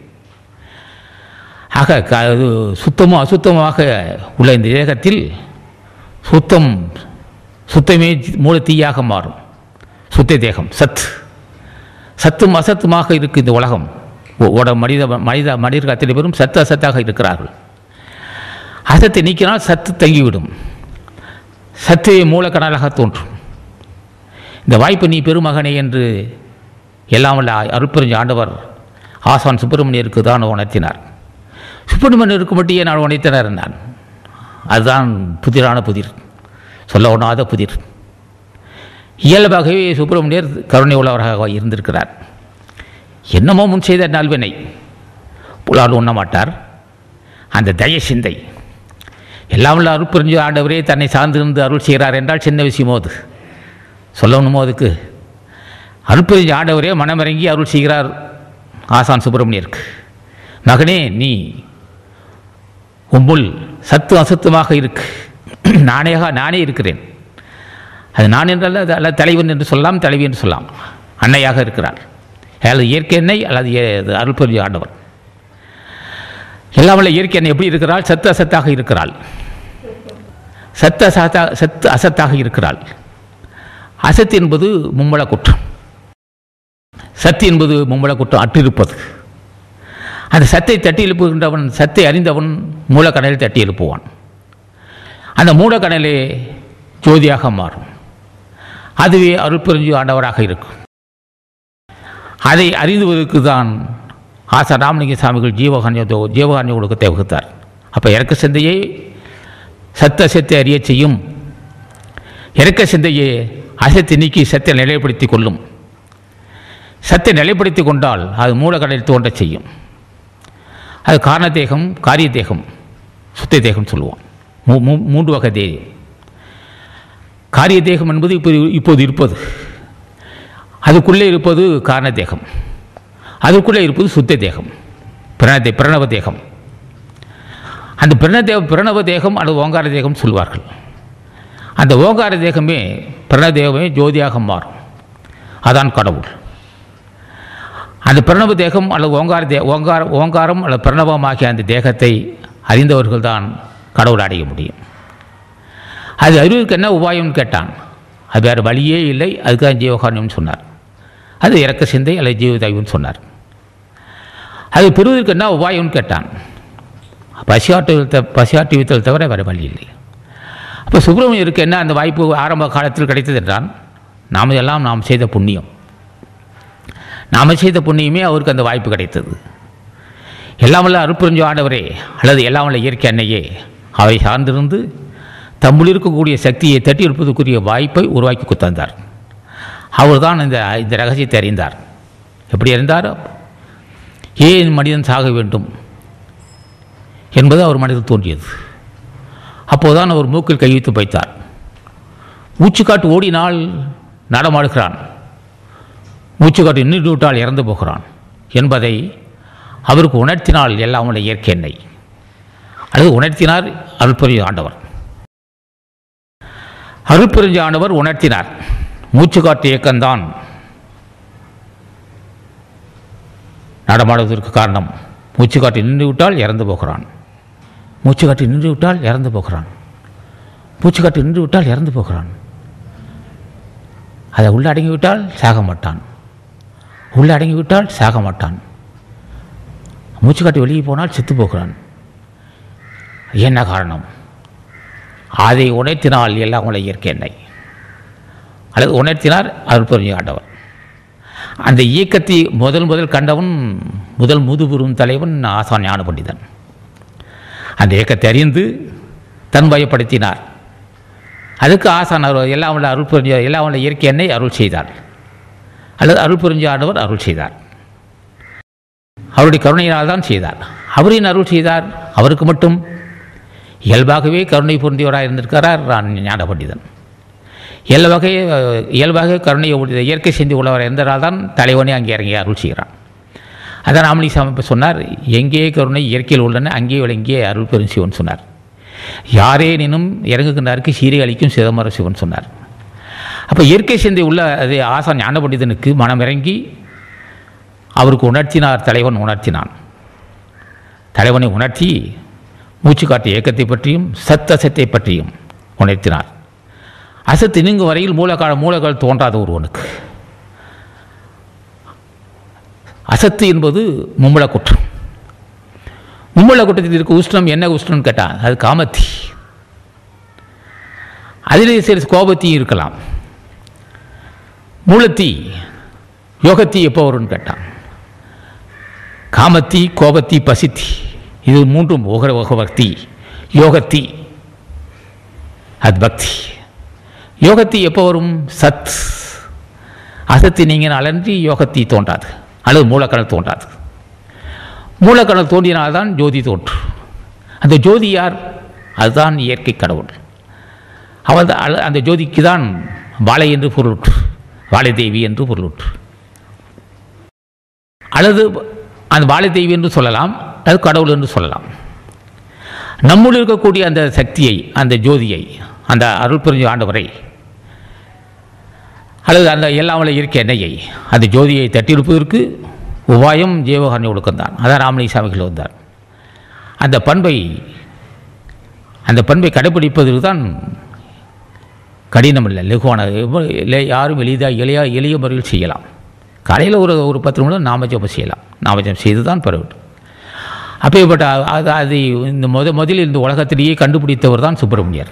Speaker 1: ஆக க- அது சுத்தமும் அசுத்தமாக உள்ள இந்த தேகத்தில் சுத்தம் சுத்தமே மூலத்தீயாக மாறும் சுத்த தேகம் சத் சத்தும் அசத்துமாக இருக்கு இந்த உலகம் ஒ- உட மனித மனித மனிதர்கள் அத்தனை பேரும் சத்து அசத்தாக இருக்கிறார்கள் அசத்தை நீக்கினால் சத்து தங்கிவிடும் சத்தே மூலக்கடலாக தோன்றும் இந்த வாய்ப்பு நீ பெருமகனே என்று எல்லாம் வல்ல அருட்பெருஞ்ச ஆண்டவர் ஆசான் சுப்பிரமணியருக்கு தான் உணர்த்தினார் சுப்பிரமணியருக்கு மட்டும் நான் உணர்த்தினார் நான் அதுதான் புதிரான புதிர் சொல்ல ஒண்ணாத புதிர் இயல்பாகவே சுப்பிரமணியர் கருணை உள்ளவராக இருந்திருக்கிறார் என்னமோ முன் செய்த நல்வினை புலால் உண்ண மாட்டார் அந்த தய சிந்தை எல்லாம் உள்ள அருள் புரிஞ்சு ஆண்டவரே தன்னை சார்ந்திருந்து அருள் செய்கிறார் என்றால் சின்ன விஷயமோ அது சொல்லணுமோ அதுக்கு அருள் புரிஞ்ச ஆண்டவரே மனமிறங்கி அருள் செய்கிறார் ஆசான் சுப்பிரமணியருக்கு மகனே நீ உம்முள் சத்து அசத்துமாக இருக்கு நானேக நானே இருக்கிறேன் அது நான் என்றால் அது அல்லது தலைவன் என்று சொல்லலாம் தலைவி என்று சொல்லலாம் அன்னையாக இருக்கிறார் அல்லது இயற்கை எண்ணெய் அல்லது ஏ- அது அருள் புரிஞ்ச ஆண்டவர் எல்லாம் வல்ல இயற்கை என்ன எப்படி இருக்கிறாள் சத்து அசத்தாக இருக்கிறாள் சத்து அசத்தா சத்து அசத்தாக இருக்கிறாள் அசத்து என்பது மும்மல குற்றம் சத்து என்பது மும்மல குற்றம் அற்றிருப்பது அந்த சத்தை தட்டி எழுப்புகின்றவன் சத்தை அறிந்தவன் மூலக்கடலில் தட்டி எழுப்புவான் அந்த மூலக்கடலே ஜோதியாக மாறும் அதுவே அருட்பெருஞ்சு ஆண்டவராக இருக்கும் அதை அறிந்துவதற்கு தான் ஆசா ராமலிங்க சாமிகள் ஜீவகான்ய ஜீவகான்ய ஒழுக்கத்தை வகுத்தார் அப்போ இறக்க சிந்தையை சத்த அசத்தை அறிய செய்யும் இறக்க சிந்தையை அசத்தை நீக்கி சத்தை நிலைப்படுத்தி கொள்ளும் சத்தை நிலைப்படுத்தி கொண்டால் அது மூலக்கடலில் தோன்றச் செய்யும் அது காரண தேகம் காரிய தேகம் சுத்த தேகம் சொல்லுவோம் மூ- மூ- மூன்று வகை தேகம் காரிய தேகம் என்பது இப்போ இப்போது இருப்பது அதுக்குள்ளே இருப்பது காரண தேகம் அதுக்குள்ளே இருப்பது சுத்த தேகம் பிரணதே பிரணவ தேகம் அந்த பிரணதே பிரணவ தேகம் அல்லது ஓங்கார தேகம் சொல்வார்கள் அந்த ஓங்கார தேகமே பிரணதேகமே ஜோதியாக மாறும் அதான் கடவுள் அந்த பிரணவ தேகம் அல்லது ஓங்கார தே ஓங்கார ஓங்காரம் அல்லது பிரணவமாகிய அந்த தேகத்தை அறிந்தவர்கள்தான் கடவுள் அடைய முடியும் அது அறிவுக்கு என்ன உபாயம்னு கேட்டான் அது வேறு வழியே இல்லை அதுதான் ஜீவகாரணியம்னு சொன்னார் அது இறக்க சிந்தை அல்லது ஜீவதೈவம்னு சொன்னார் அது பெறுவதற்கு என்ன உபாயம்னு கேட்டான் பசியாட்டுவித்த பசியாட்டுவித்தல் தவிர வேறு வழி இல்லை அப்போ சுப்பிரமணியருக்கு என்ன அந்த வாய்ப்பு ஆரம்ப காலத்தில் கிடைத்தது என்றான் நாம் எல்லாம் நாம் செய்த புண்ணியம் நாம் செய்த புண்ணியமே அவருக்கு அந்த வாய்ப்பு கிடைத்தது எல்லாம் வல்ல அருட்புரிஞ்சு ஆண்டவரே அல்லது எல்லாம் வல்ல இயற்கை அன்னையே அவை சார்ந்திருந்து தம்முள் இருக்கக்கூடிய சக்தியை தட்டி எடுப்பதற்குரிய வாய்ப்பை உருவாக்கி கொடுத்தார் அவர்தான் இந்த இந்த ரகசியத்தை அறிந்தார் எப்படி அறிந்தார் ஏன் மனிதன் சாக வேண்டும் என்பது அவர் மனதில் தோன்றியது அப்போதுதான் அவர் மூக்கில் கை வைத்து வைத்தார் மூச்சுக்காட்டு ஓடினால் நடமாடுகிறான் மூச்சுக்காட்டு நின்று விட்டால் இறந்து போகிறான் என்பதை அவருக்கு உணர்த்தினால் எல்லாம் உள்ள இயற்கை எண்ணெய் அல்லது உணர்த்தினார் அருள்புரிய ஆண்டவர் அருள்புரிஞ்ச ஆண்டவர் உணர்த்தினார் மூச்சுக்காட்டு இயக்கம்தான் நடமாடுவதற்கு காரணம் மூச்சுக்காட்டு நின்று விட்டால் இறந்து போகிறான் மூச்சுக்காட்டு நின்று விட்டால் இறந்து போகிறான் மூச்சுக்காட்டு நின்று விட்டால் இறந்து போகிறான் அதை உள்ள அடங்கிவிட்டால் சாக மாட்டான் உள்ள அடங்கிவிட்டால் சாக மாட்டான் மூச்சுக்காட்டு வெளியே போனால் செத்து போகிறான் என்ன காரணம் அதை உணர்த்தினால் எல்லாம் உள்ள இயற்கை எண்ணெய் அல்லது உணர்த்தினார் அருள்புரிஞ்ச ஆண்டவர் அந்த இயக்கத்தை முதல் முதல் கண்டவன் முதல் முதுபெரும் தலைவன் ஆசான் ஞான பண்டிதன் அந்த இயக்கத்தை அறிந்து தன் வயப்படுத்தினார் அதுக்கு ஆசான் அருள் எல்லாம் உள்ள அருள் புரிஞ்ச எல்லாம் உள்ள இயற்கை எண்ணெய் அருள் செய்தார் அல்லது அருள் புரிஞ்ச ஆண்டவர் அருள் செய்தார் அவருடைய கருணையினால் தான் செய்தார் அவரின் அருள் செய்தார் அவருக்கு மட்டும் இயல்பாகவே கருணை பொருந்தியவராக இருந்திருக்கிறார் ஞான பண்டிதன் இயல்பாக இயல்பாக கருணை உடைய இயற்கை சிந்தி உள்ளவர் இருந்ததால் தான் தலைவனே அங்கே இறங்கி அருள் செய்கிறான் அதான் ராமலிங்க சாமி சொன்னார் எங்கே கருணை இயற்கையில் உள்ளன அங்கே விளங்கிய அருள் பெரும் சிவன் சொன்னார் யாரேனினும் இறங்குகின்றாருக்கு சீரை அளிக்கும் சிதம்பர சிவன் சொன்னார் அப்போ இயற்கை சிந்தை உள்ள அது ஆசான் ஞான பண்டிதனுக்கு மனம் இறங்கி அவருக்கு உணர்த்தினார் தலைவன் உணர்த்தினான் தலைவனை உணர்த்தி மூச்சுக்காட்டு இயக்கத்தை பற்றியும் சத்த அசத்தை பற்றியும் உணர்த்தினார் அசத்து நீங்கும் வரையில் மூலக்கால மூலங்கள் தோன்றாத ஒருவனுக்கு அசத்து என்பது மும்மல குற்றம் மும்மல குற்றத்தில் இருக்க உஷ்ணம் என்ன உஷ்ணம்னு கேட்டான் அது காமத்தி அதிலே சில கோபத்தையும் இருக்கலாம் மூலத்தி யோகத்தி எப்போ வரும்னு கேட்டான் காமத்தி கோபத்தி பசித்தி இது மூன்றும் ஒகர ஒக பக்தி யோகத்தி அது பக்தி யோகத்தி எப்போ வரும் சத் அசத்தி நீங்கள் அலன்றி யோகத்தி தோன்றாது அல்லது மூலக்கடல் தோன்றாது மூலக்கடல் தோன்றினால்தான் ஜோதி தோன்று அந்த ஜோதி யார் அதுதான் இயற்கை கடவுள் அவள் அந்த ஜோதிக்கு தான் வாழை என்று பொருளுற்று வாழை தேவி என்று பொருளுற்று அல்லது அந்த வாழை தேவி என்று சொல்லலாம் அது கடவுள் என்று சொல்லலாம் நம்முள் இருக்கக்கூடிய அந்த சக்தியை அந்த ஜோதியை அந்த அருள் புரிஞ்ச ஆண்டவரை அல்லது அந்த எல்லாம் வல்ல இயற்கை எண்ணெயை அந்த ஜோதியை தட்டியிருப்பதற்கு உபாயம் ஜீவகாரணி ஒழுக்கம் தான் அதான் ராமலிங்க சாமிகள் வந்தார் அந்த பண்பை அந்த பண்பை கடைப்பிடிப்பதற்கு தான் கடினம் இல்லை லகுவான இல்லை யாரும் எளிதாக எளிய எளிய முறையில் செய்யலாம் காலையில் ஒரு ஒரு பத்து நிமிடம் நாமஜபம் செய்யலாம் நாமஜபம் செய்து தான் பெற வேண்டும் அப்பேற்பட்ட அது அது இந்த முத முதலில் இந்த உலகத்திலேயே கண்டுபிடித்தவர் தான் சுப்பிரமணியர்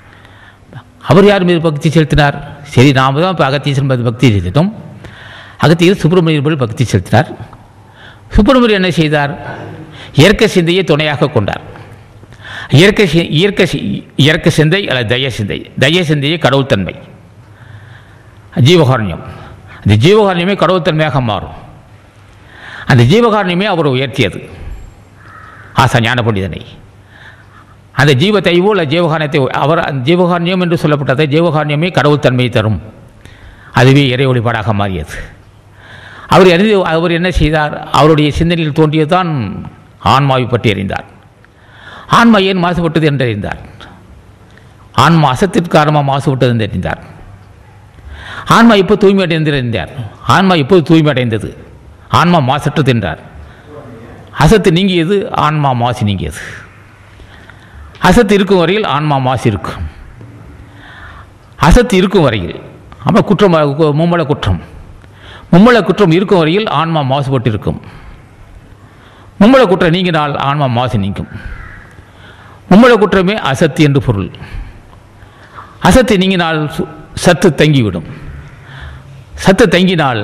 Speaker 1: அவர் யார் மீது பக்தி செலுத்தினார் சரி நாம் தான் இப்போ அகத்தீசன் மீது பக்தி செலுத்திட்டோம் அகத்தியர் சுப்பிரமணியர் மேல் பக்தி செலுத்தினார் சுப்பிரமணியர் என்ன செய்தார் இயற்கை சிந்தையை துணையாக கொண்டார் இயற்கை சி- இயற்கை சி- இயற்கை சிந்தை அல்லது தய சிந்தை தய சிந்தையை கடவுள் தன்மை ஜீவகாரண்யம் அந்த ஜீவகாரண்யமே கடவுள் தன்மையாக மாறும் அந்த ஜீவகாரண்யமே அவர் உயர்த்தியது ஆசா ஞான பண்டிதனை அந்த ஜீவ தெய்வோ இல்லை ஜீவகாரண்யத்தை அவர் அந்த ஜீவகாரண்யம் என்று சொல்லப்பட்டதை ஜீவகாரண்யமே கடவுள் தன்மையை தரும் அதுவே இறை வழிபாடாக மாறியது அவர் அறிந்து அவர் என்ன செய்தார் அவருடைய சிந்தனையில் தோன்றியதுதான் ஆன்மாவை பற்றி அறிந்தார் ஆன்மா ஏன் மாசுபட்டது என்று அறிந்தார் ஆன்மா அசத்திற்கு காரணமாக மாசுபட்டது என்று அறிந்தார் ஆன்மா இப்போ தூய்மை அடைந்து அறிந்தார் ஆன்மா இப்போது தூய்மை அடைந்தது ஆன்மா மாசற்றது என்றார் அசத்து நீங்கியது ஆன்மா மாசு நீங்கியது அசத்து இருக்கும் வரையில் ஆன்மா மாசு இருக்கும் அசத்து இருக்கும் வரையில் ஆமாம் குற்றம் கு- மும்மல குற்றம் மும்மல குற்றம் இருக்கும் வரையில் ஆன்மா மாசுபட்டு இருக்கும் மும்மல குற்றம் நீங்கினால் ஆன்மா மாசு நீங்கும் மும்மல குற்றமே அசத்து என்று பொருள் அசத்து நீங்கினால் சு- சத்து தங்கிவிடும் சத்து தங்கினால்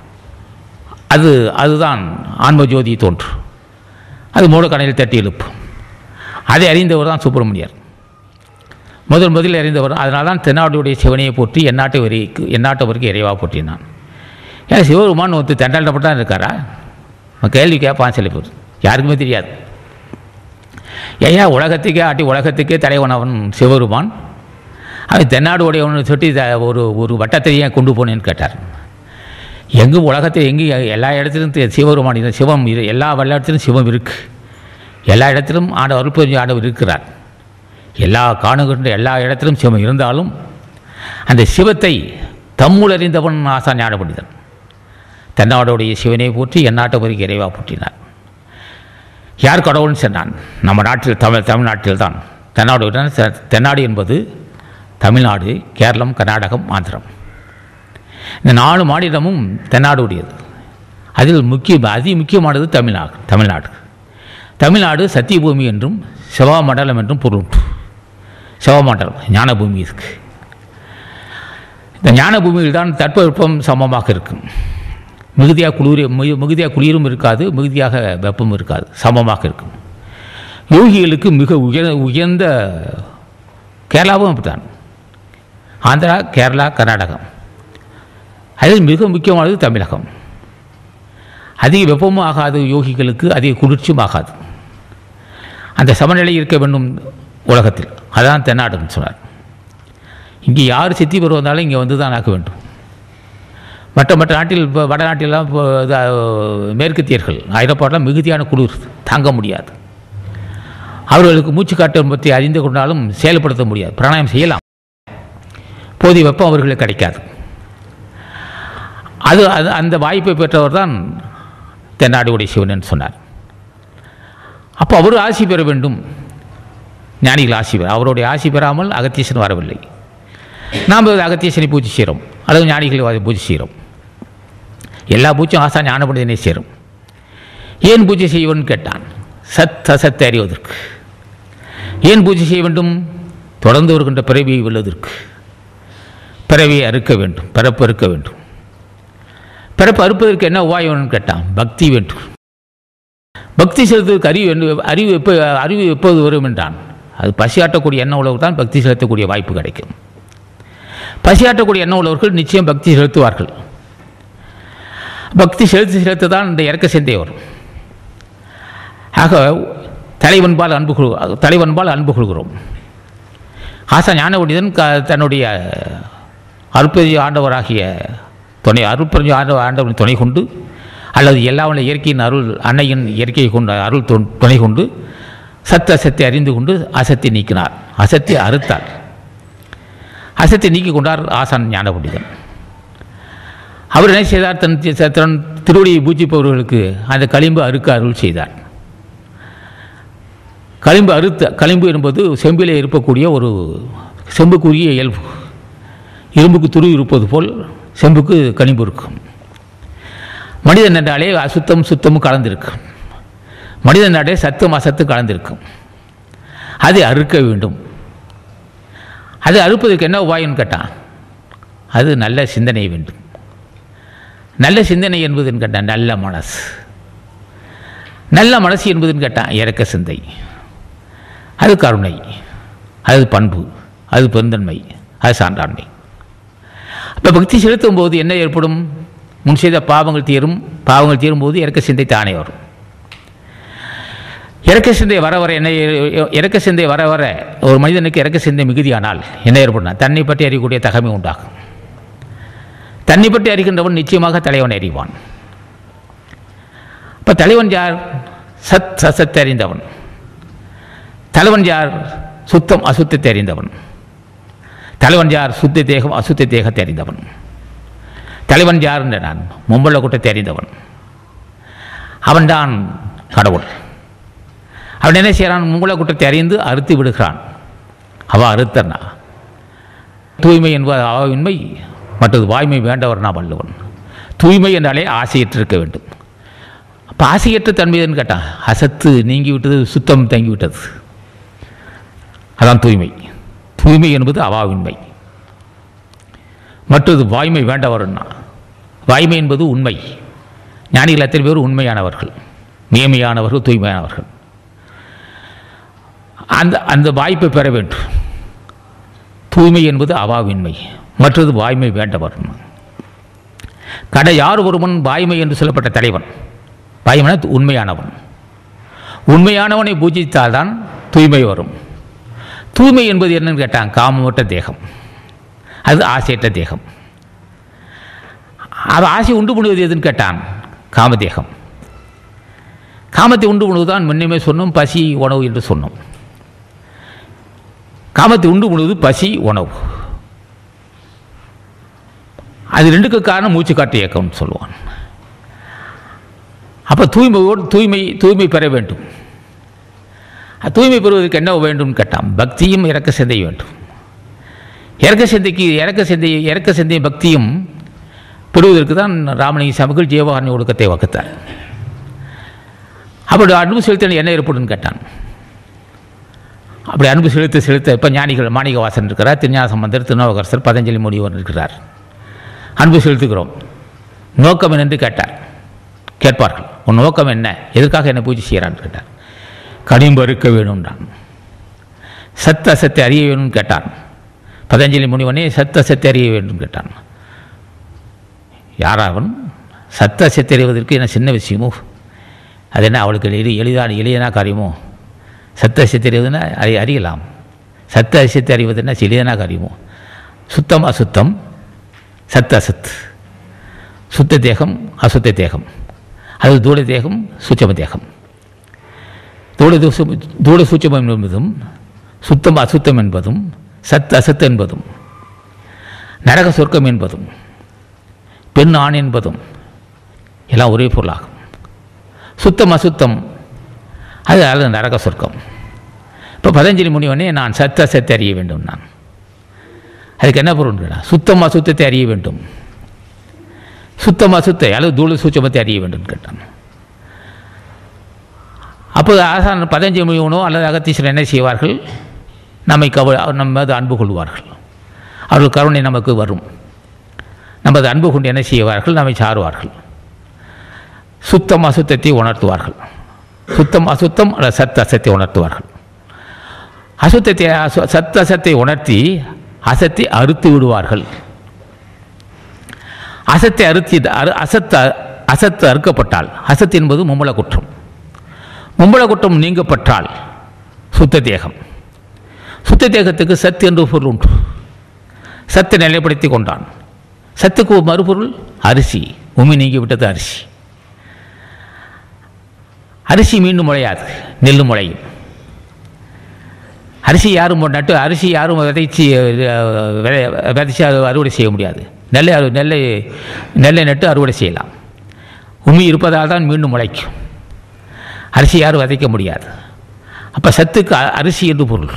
Speaker 1: அது அதுதான் ஆன்ம ஜோதி தோன்று அது மூலக்கணையில் தட்டி எழுப்பும் அதை அறிந்தவர் தான் சுப்பிரமணியர் முதல் முதலில் அறிந்தவர் அதனால தான் தென்னாடுடைய சிவனையை போற்றி எந்நாட்டு வரைக்கு எந்நாட்டவருக்கு இறைவா போற்றினான் ஏன் சிவபெருமான் ஒருத்தர் தெண்டாட்டப்பட்டு தான் இருக்காரா அவன் கேள்வி கேட்பான் சில பேர் யாருக்குமே தெரியாது ஐயா உலகத்துக்கே ஆட்டி உலகத்துக்கே தலைவன் அவன் சிவபெருமான் அவன் தென்னாடு உடையவனை சுட்டி த- ஒரு ஒரு வட்டத்தை ஏன் கொண்டு போனேன்னு கேட்டார் எங்கும் உலகத்தில் எங்கேயும் எல்லா இடத்திலும் தி- சிவபெருமான் இது சிவம் இது எல்லா இடத்திலும் சிவம் இருக்குது எல்லா இடத்திலும் ஆண்டவர் அருட்பெருஞ்சி ஆண்டவர் இருக்கிறார் எல்லா காணுகின்ற எல்லா இடத்திலும் சிவம் இருந்தாலும் அந்த சிவத்தை தம்முள் அறிந்தவன் ஆசா ஞான பண்டிதன் தென்னாடுடைய சிவனை போற்றி எந்நாட்டவருக்கு இறைவா போற்றினார் யார் கடவுள்னு சொன்னான் நம்ம நாட்டில் தமிழ் தமிழ்நாட்டில் தான் தென்னாடு தெ- தென்னாடு என்பது தமிழ்நாடு கேரளம் கர்நாடகம் ஆந்திரம் இந்த நாலு மாநிலமும் தென்னாடு உடையது அதில் முக்கிய அதி முக்கியமானது தமிழ்நாடு தமிழ்நாடு தமிழ்நாடு சத்தியபூமி என்றும் சிவமண்டலம் என்றும் பொருள் உண்டு சிவமண்டலம் ஞானபூமி இருக்கு இந்த ஞானபூமியில் தான் தட்பவெப்பம் சமமாக இருக்கும் மிகுதியாக குளிர் மிகு- மிகுதியாக குளிரும் இருக்காது மிகுதியாக வெப்பமும் இருக்காது சமமாக இருக்கும் யோகிகளுக்கு மிக உயர் உயர்ந்த கேரளாவும் அப்படித்தான் ஆந்திரா கேரளா கர்நாடகம் அதில் மிக முக்கியமானது தமிழகம் அதிக வெப்பமும் ஆகாது யோகிகளுக்கு அதிக குளிர்ச்சியும் ஆகாது அந்த சமநிலை இருக்க வேண்டும் உலகத்தில் அதான் தென்னாடுன்னு சொன்னார் இங்கே யார் சித்தி பெறு வந்தாலும் இங்கே வந்து தான் ஆக்க வேண்டும் மற்ற மற்ற நாட்டில் இப்போ வடநாட்டிலாம் இப்போ இது, மேற்கத்தியர்கள் ஐரோப்பாட்டெலாம் மிகுதியான குளிர் தாங்க முடியாது அவர்களுக்கு மூச்சு காட்டம் பற்றி அறிந்து கொண்டாலும் செயல்படுத்த முடியாது பிராணாயம் செய்யலாம் போதிய வெப்பம் அவர்களுக்கு கிடைக்காது அது அது அந்த வாய்ப்பை பெற்றவர் தான் தென்னாடுடைய சிவன் என்று சொன்னார் அப்போ அவர் ஆசி பெற வேண்டும் ஞானிகள் ஆசி பெற அவருடைய ஆசி பெறாமல் அகத்தீசன் வரவில்லை நாம் அகத்தீசனை பூஜை செய்கிறோம் அல்லது ஞானிகளை பூஜை செய்கிறோம் எல்லா பூஜையும் ஆசா ஞானபண்டிதனை சேரும் ஏன் பூஜை செய்வன்னு கேட்டான் சத் அசத்தை அறிவதற்கு ஏன் பூஜை செய்ய வேண்டும் தொடர்ந்து வருகின்ற பிறவியை வெல்வதற்கு பிறவியை அறுக்க வேண்டும் பிறப்பு அறுக்க வேண்டும் பிறப்பு அறுப்பதற்கு என்ன உபாயம்னு கேட்டான் பக்தி வேண்டும் பக்தி செலுத்துவதற்கு அறிவு வேண்டும் அறிவு எப்போ அறிவு எப்போது வரும் என்றான் அது பசியாட்டக்கூடிய எண்ணம் உள்ளவர்கள் தான் பக்தி செலுத்தக்கூடிய வாய்ப்பு கிடைக்கும் பசியாட்டக்கூடிய எண்ணம் உள்ளவர்கள் நிச்சயம் பக்தி செலுத்துவார்கள் பக்தி செலுத்தி செலுத்த தான் இந்த இறக்க சிந்தை வரும் ஆக தலைவன்பால் அன்பு கொள் தலைவன்பால் அன்பு கொள்கிறோம் ஆசா ஞானவடிதன் க தன்னுடைய அருப்பெரிய ஆண்டவராகிய துணை அருட்பெரிய ஆண்ட ஆண்டவரின் துணை கொண்டு அல்லது எல்லாவற்ற இயற்கையின் அருள் அன்னையின் இயற்கையை கொண்ட அருள் தொ- துணை கொண்டு சத்த அசத்தை அறிந்து கொண்டு அசத்தை நீக்கினார் அசத்தை அறுத்தார் அசத்தை நீக்கி கொண்டார் ஆசான் ஞான பண்டிதன் அவர் என்ன செய்தார் தன் தி- தன் திருவடியை பூஜிப்பவர்களுக்கு அந்த களிம்பு அறுக்க அருள் செய்தார் களிம்பு அறுத்த களிம்பு என்பது செம்பிலே இருக்கக்கூடிய ஒரு செம்புக்குரிய இயல்பு இரும்புக்கு துரு இருப்பது போல் செம்புக்கு கனிம்பு இருக்கும் மனிதன் என்றாலே அசுத்தம் சுத்தமும் கலந்திருக்கும் மனிதன் என்றாலே சத்தும் அசத்து கலந்திருக்கும் அதை அறுக்க வேண்டும் அது அறுப்பதற்கு என்ன உபாயம்னு கேட்டான் அது நல்ல சிந்தனை வேண்டும் நல்ல சிந்தனை என்பதுன்னு கேட்டான் நல்ல மனசு நல்ல மனசு என்பதுன்னு கேட்டான் இறக்க சிந்தை அது கருணை அது பண்பு அது பெருந்தன்மை அது சான்றாண்மை அப்போ பக்தி செலுத்தும் போது என்ன ஏற்படும் முன் செய்த பாவங்கள் தீரும் பாவங்கள் தீரும் போது இறக்க சிந்தை தானே வரும் இறக்க சிந்தை வர வர என்ன ஏ- இறக்க சிந்தை வர வர ஒரு மனிதனுக்கு இறக்க சிந்தை மிகுதியானால் என்ன ஏற்படும் தன்னை பற்றி அறியக்கூடிய தகமை உண்டாகும் தன்னை பற்றி அறிகின்றவன் நிச்சயமாக தலைவன் அறிவான் இப்போ தலைவன் யார் சத் சசத்தை அறிந்தவன் தலைவன் யார் சுத்தம் அசுத்தத்தை அறிந்தவன் தலைவன் யார் சுத்த தேகம் அசுத்த தேகத்தை அறிந்தவன் தலைவன் யார் என்ற நான் மும்பல கூட்டத்தை அறிந்தவன் அவன்தான் கடவுள் அவன் என்ன செய்கிறான் மும்பல கூட்டத்தை அறிந்து அறுத்து விடுகிறான் அவ அறுத்தனா தூய்மை என்பது அவாவின்மை மற்றது வாய்மை வேண்டவர் நான் வள்ளுவன் தூய்மை என்றாலே ஆசையற்றிருக்க வேண்டும் அப்போ ஆசையற்ற தன்மைன்னு கேட்டான் அசத்து நீங்கி விட்டது சுத்தம் தங்கி விட்டது அதான் தூய்மை தூய்மை என்பது அவாவின்மை மற்றது வாய்மை வேண்டவர்னா வாய்மை என்பது உண்மை ஞானிகள் அத்தனை பேர் உண்மையானவர்கள் நியமையானவர்கள் தூய்மையானவர்கள் அந்த அந்த வாய்ப்பை பெற வேண்டும் தூய்மை என்பது அவாவின்மை மற்றது வாய்மை வேண்டவர் கடை யார் ஒருவன் வாய்மை என்று சொல்லப்பட்ட தலைவன் வாய்மைனா உண்மையானவன் உண்மையானவனை பூஜித்தால்தான் தூய்மை வரும் தூய்மை என்பது என்னன்னு கேட்டான் காமமற்ற தேகம் அது ஆசையற்ற தேகம் அது ஆசை உண்டு பண்ணுவது எதுன்னு கேட்டான் காமதேகம் காமத்தை உண்டு பண்ணுவதுதான் முன்னமே சொன்னோம் பசி உணவு என்று சொன்னோம் காமத்தை உண்டு பண்ணுவது பசி உணவு அது ரெண்டுக்கு காரணம் மூச்சு காட்டு இயக்கம்னு சொல்லுவான் அப்போ தூய்மையோடு தூய்மை தூய்மை பெற வேண்டும் அது தூய்மை பெறுவதற்கு என்ன வேண்டும்னு கேட்டான் பக்தியும் இறக்க சிந்தை வேண்டும் இறக்க சிந்தைக்கு இறக்க சிந்தை இறக்க சிந்தை பக்தியும் பெறுவதற்கு தான் ராமலிங்க சாமிகள் ஜீவகாரணி ஒடுக்கத்தை வகுத்தார் அப்படி அன்பு செலுத்த என்ன ஏற்படும்னு கேட்டான் அப்படி அன்பு செலுத்த செலுத்த இப்போ ஞானிகள் மாணிகவாசன் இருக்கிறார் திருஞான சம்பந்தர் திருநாவுக்கரசர் பதஞ்சலி முனிவர் இருக்கிறார் அன்பு செலுத்துகிறோம் நோக்கம் என்னென்று கேட்டார் கேட்பார்கள் உன் நோக்கம் என்ன எதற்காக என்னை பூஜை செய்கிறான்னு கேட்டார் கனிம்பு அறுக்க வேணும்ன்றான் சத்த அசத்தை அறிய வேணும்னு கேட்டான் பதஞ்சலி முனிவனே சத்த அசத்தை அறிய வேண்டும் கேட்டான் யாராவன் சத்த அசத்தை அறிவதற்கு என்ன சின்ன விஷயமோ அது என்ன அவளுக்கு எளி எளிதான எளிதான காரியமோ சத்த அசத்தை அறிவதுன்னா அறி அறியலாம் சத்த அசத்தை அறிவது என்ன எளிதான காரியமோ சுத்தம் அசுத்தம் சத் அசத் சுத்த தேகம் அசுத்த தேகம் அது தூள தேகம் சூட்சம தேகம் தூள தூசம் தூள சூட்சமம் என்பதும் சுத்தம் அசுத்தம் என்பதும் சத் அசத் என்பதும் நரக சொர்க்கம் என்பதும் பெண் ஆண் என்பதும் எல்லாம் ஒரே பொருளாகும் சுத்தம் அசுத்தம் அது அது நரக சொர்க்கம் இப்போ பதஞ்சலி முனிவனே நான் சத்த அசத்தை அறிய வேண்டும் நான் அதுக்கு என்ன பொருள் கேட்டா சுத்தம் அசுத்தத்தை அறிய வேண்டும் சுத்தம் அசுத்தை அல்லது தூள சூட்சமத்தை அறிய வேண்டும் கேட்டான் அப்போது ஆசான் பதஞ்சலி முனிவனோ அல்லது அகத்தீஸ்வரன் என்ன செய்வார்கள் நம்மை கவ நம்ம மீது அன்பு கொள்வார்கள் அவர்கள் கருணை நமக்கு வரும் நமது அன்பு கொண்டு என்ன செய்வார்கள் நம்மை சாருவார்கள் சுத்தம் அசுத்தத்தை உணர்த்துவார்கள் சுத்தம் அசுத்தம் அல்லது சத் அசத்தை உணர்த்துவார்கள் அசுத்தத்தை அசு சத் அசத்தை உணர்த்தி அசத்தை அறுத்து விடுவார்கள் அசத்தை அறுத்தி அரு அசத்த அசத்து அறுக்கப்பட்டால் அசத்து என்பது மும்பல குற்றம் மும்பல குற்றம் நீங்கப்பட்டால் சுத்த தேகம் சுத்த தேகத்துக்கு சத்து என்று பொருள் உண்டு சத்தை நிலைப்படுத்தி கொண்டான் சத்துக்கு ஒரு மறுபொருள் அரிசி உமி நீங்கி விட்டது அரிசி அரிசி மீண்டும் முளையாது நெல் முளையும் அரிசி யாரும் நட்டு அரிசி யாரும் விதைச்சி அஹ், விதை- விதைச்சி அது அறுவடை செய்ய முடியாது நெல்லை அறு நெல்லை நெல்லை நட்டு அறுவடை செய்யலாம் உமி இருப்பதால் தான் மீண்டும் முளைக்கும் அரிசி யாரும் விதைக்க முடியாது அப்போ சத்துக்கு அ- அரிசி என்று பொருள்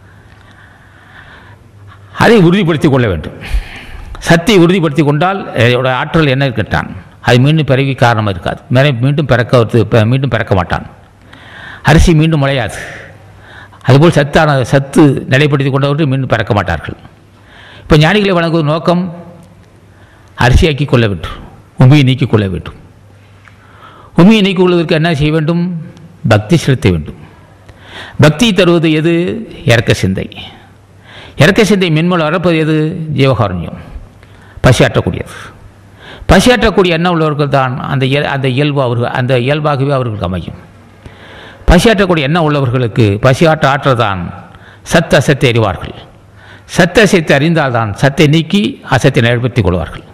Speaker 1: அதை உறுதிப்படுத்திக் கொள்ள வேண்டும் சத்தை உறுதிப்படுத்தி கொண்டால் அதோட ஆற்றல் என்ன இருக்கட்டான் அது மீண்டும் பிறவி காரணமாக இருக்காது மேலே மீண்டும் பிறக்க ஒருத்து- ப- மீண்டும் பிறக்க மாட்டான் அரிசி மீண்டும் முளையாது அதுபோல் சத்தான சத்து நிலைப்படுத்தி கொண்டவர்கள் மீண்டும் பிறக்க மாட்டார்கள் இப்போ ஞானிகளை வழங்குவது நோக்கம் அரிசியாக்கி கொள்ள வேண்டும் உமியை நீக்கிக் கொள்ள வேண்டும் உமியை நீக்கிக் கொள்வதற்கு என்ன செய்ய வேண்டும் பக்தி செலுத்த வேண்டும் பக்தி தருவது எது இறக்க சிந்தை இறக்க சிந்தை மென்மூலம் வரப்பது எது ஜீவகாருண்யம் பசியாற்றக்கூடியது பசியாற்றக்கூடிய எண்ணம் உள்ளவர்கள் தான் அந்த இயல் அந்த இயல்பு அவர்கள் அந்த இயல்பாகவே அவர்களுக்கு அமையும் பசியாற்றக்கூடிய எண்ணம் உள்ளவர்களுக்கு பசியாற்ற ஆற்றதான் சத்து அசத்தை அறிவார்கள் சத்து அசத்தை அறிந்தால்தான் சத்தை நீக்கி அசத்தை நிலைப்படுத்திக் கொள்வார்கள்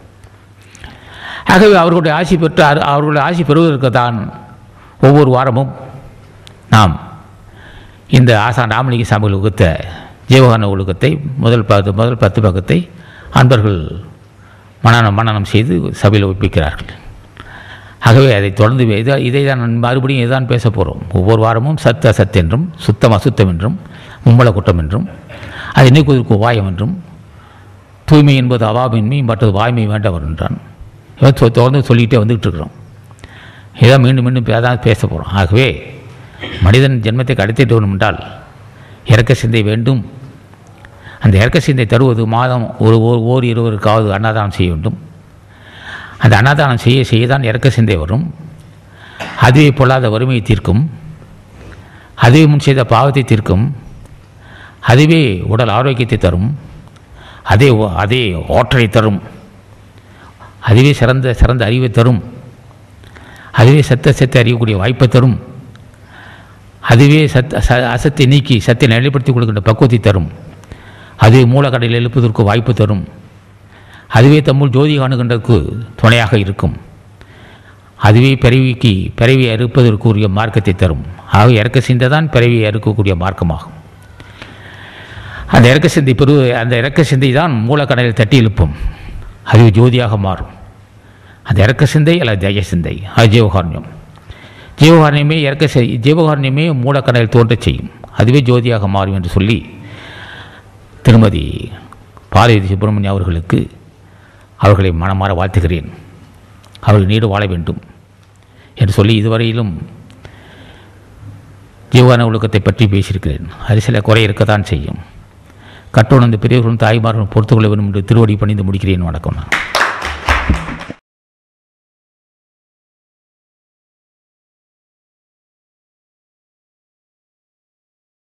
Speaker 1: ஆகவே அவர்களுடைய ஆசி பெற்று அரு- அவர்களுடைய ஆசி பெறுவதற்கு தான் ஒவ்வொரு வாரமும் நாம் இந்த ஆசான் ராமலிங்க சாமிகள் வகுத்த ஜீவகான ஒழுக்கத்தை முதல் பத்து முதல் பத்து பக்கத்தை அன்பர்கள் மனனம் மனனம் செய்து சபையில் ஒப்பிக்கிறார்கள் ஆகவே அதை தொடர்ந்து வே- இதை இதை தான் நான் மறுபடியும் இதுதான் பேச போகிறோம் ஒவ்வொரு வாரமும் சத்து அசத்து என்றும் சுத்தம் அசுத்தம் என்றும் மும்மல குற்றம் என்றும் அதை நீக்குவதற்கு உபாயம் என்றும் தூய்மை என்பது அவாமின்மை மற்றது வாய்மை வேண்டவர் என்றான் இவன் தொ- தொடர்ந்து சொல்லிக்கிட்டே வந்துக்கிட்டு இருக்கிறோம் இதான் மீண்டும் மீண்டும் பே- அதான் பேச போகிறோம் ஆகவே மனிதன் ஜென்மத்தை கடத்திட்டு வேணும் என்றால் இறக்க சிந்தை வேண்டும் அந்த இறக்க சிந்தை தருவது மாதம் ஒரு ஓர் ஓர் இருவருக்காவது அன்னதானம் செய்ய வேண்டும் அந்த அன்னதானம் செய்ய செய்ய தான் இறக்க சிந்தை வரும் அதுவே பொல்லாத வறுமையை தீர்க்கும் அதுவே முன் செய்த பாவத்தை தீர்க்கும் அதுவே உடல் ஆரோக்கியத்தை தரும் அதே ஓ- அதே ஆற்றலை தரும் அதுவே சிறந்த சிறந்த அறிவை தரும் அதுவே சத்த சத்தை அறியக்கூடிய வாய்ப்பை தரும் அதுவே சத் ச அசத்தை நீக்கி சத்தை நிலைப்படுத்தி கொடுக்கின்ற பக்குவத்தை தரும் அதுவே மூலக்கடையில் எழுப்பதற்கு வாய்ப்பு தரும் அதுவே தம்முள் ஜோதி காணுகின்றதற்கு துணையாக இருக்கும் அதுவே பிறவிக்கு பிறவியை அறுப்பதற்குரிய மார்க்கத்தை தரும் ஆக இறக்க சிந்தை தான் பிறவியை அறுக்கக்கூடிய மார்க்கமாகும் அந்த இறக்க சிந்தை பெரு அந்த இறக்க சிந்தை தான் மூலக்கடலில் தட்டி எழுப்பும் அது ஜோதியாக மாறும் அந்த இறக்க சிந்தை அல்லது ஜெய சிந்தை அது ஜீவகாரண்யம் ஜீவகாரண்யமே இறக்க செய் ஜீவகாரண்யமே மூலக்கடலில் தோன்றச் செய்யும் அதுவே ஜோதியாக மாறும் என்று சொல்லி திருமதி பார்வதி சுப்பிரமணியம் அவர்களுக்கு அவர்களை மனமாற வாழ்த்துகிறேன் அவர்கள் நீடு வாழ வேண்டும் என்று சொல்லி இதுவரையிலும் ஜீவகான ஒழுக்கத்தை பற்றி பேசியிருக்கிறேன் அது சில குறை இருக்கத்தான் செய்யும் கட்டுணர்ந்த பெரியவர்களும் தாய்மார்களும் பொறுத்துக்கொள்ள வேண்டும் என்று திருவடி பணிந்து முடிக்கிறேன் வணக்கம் நான்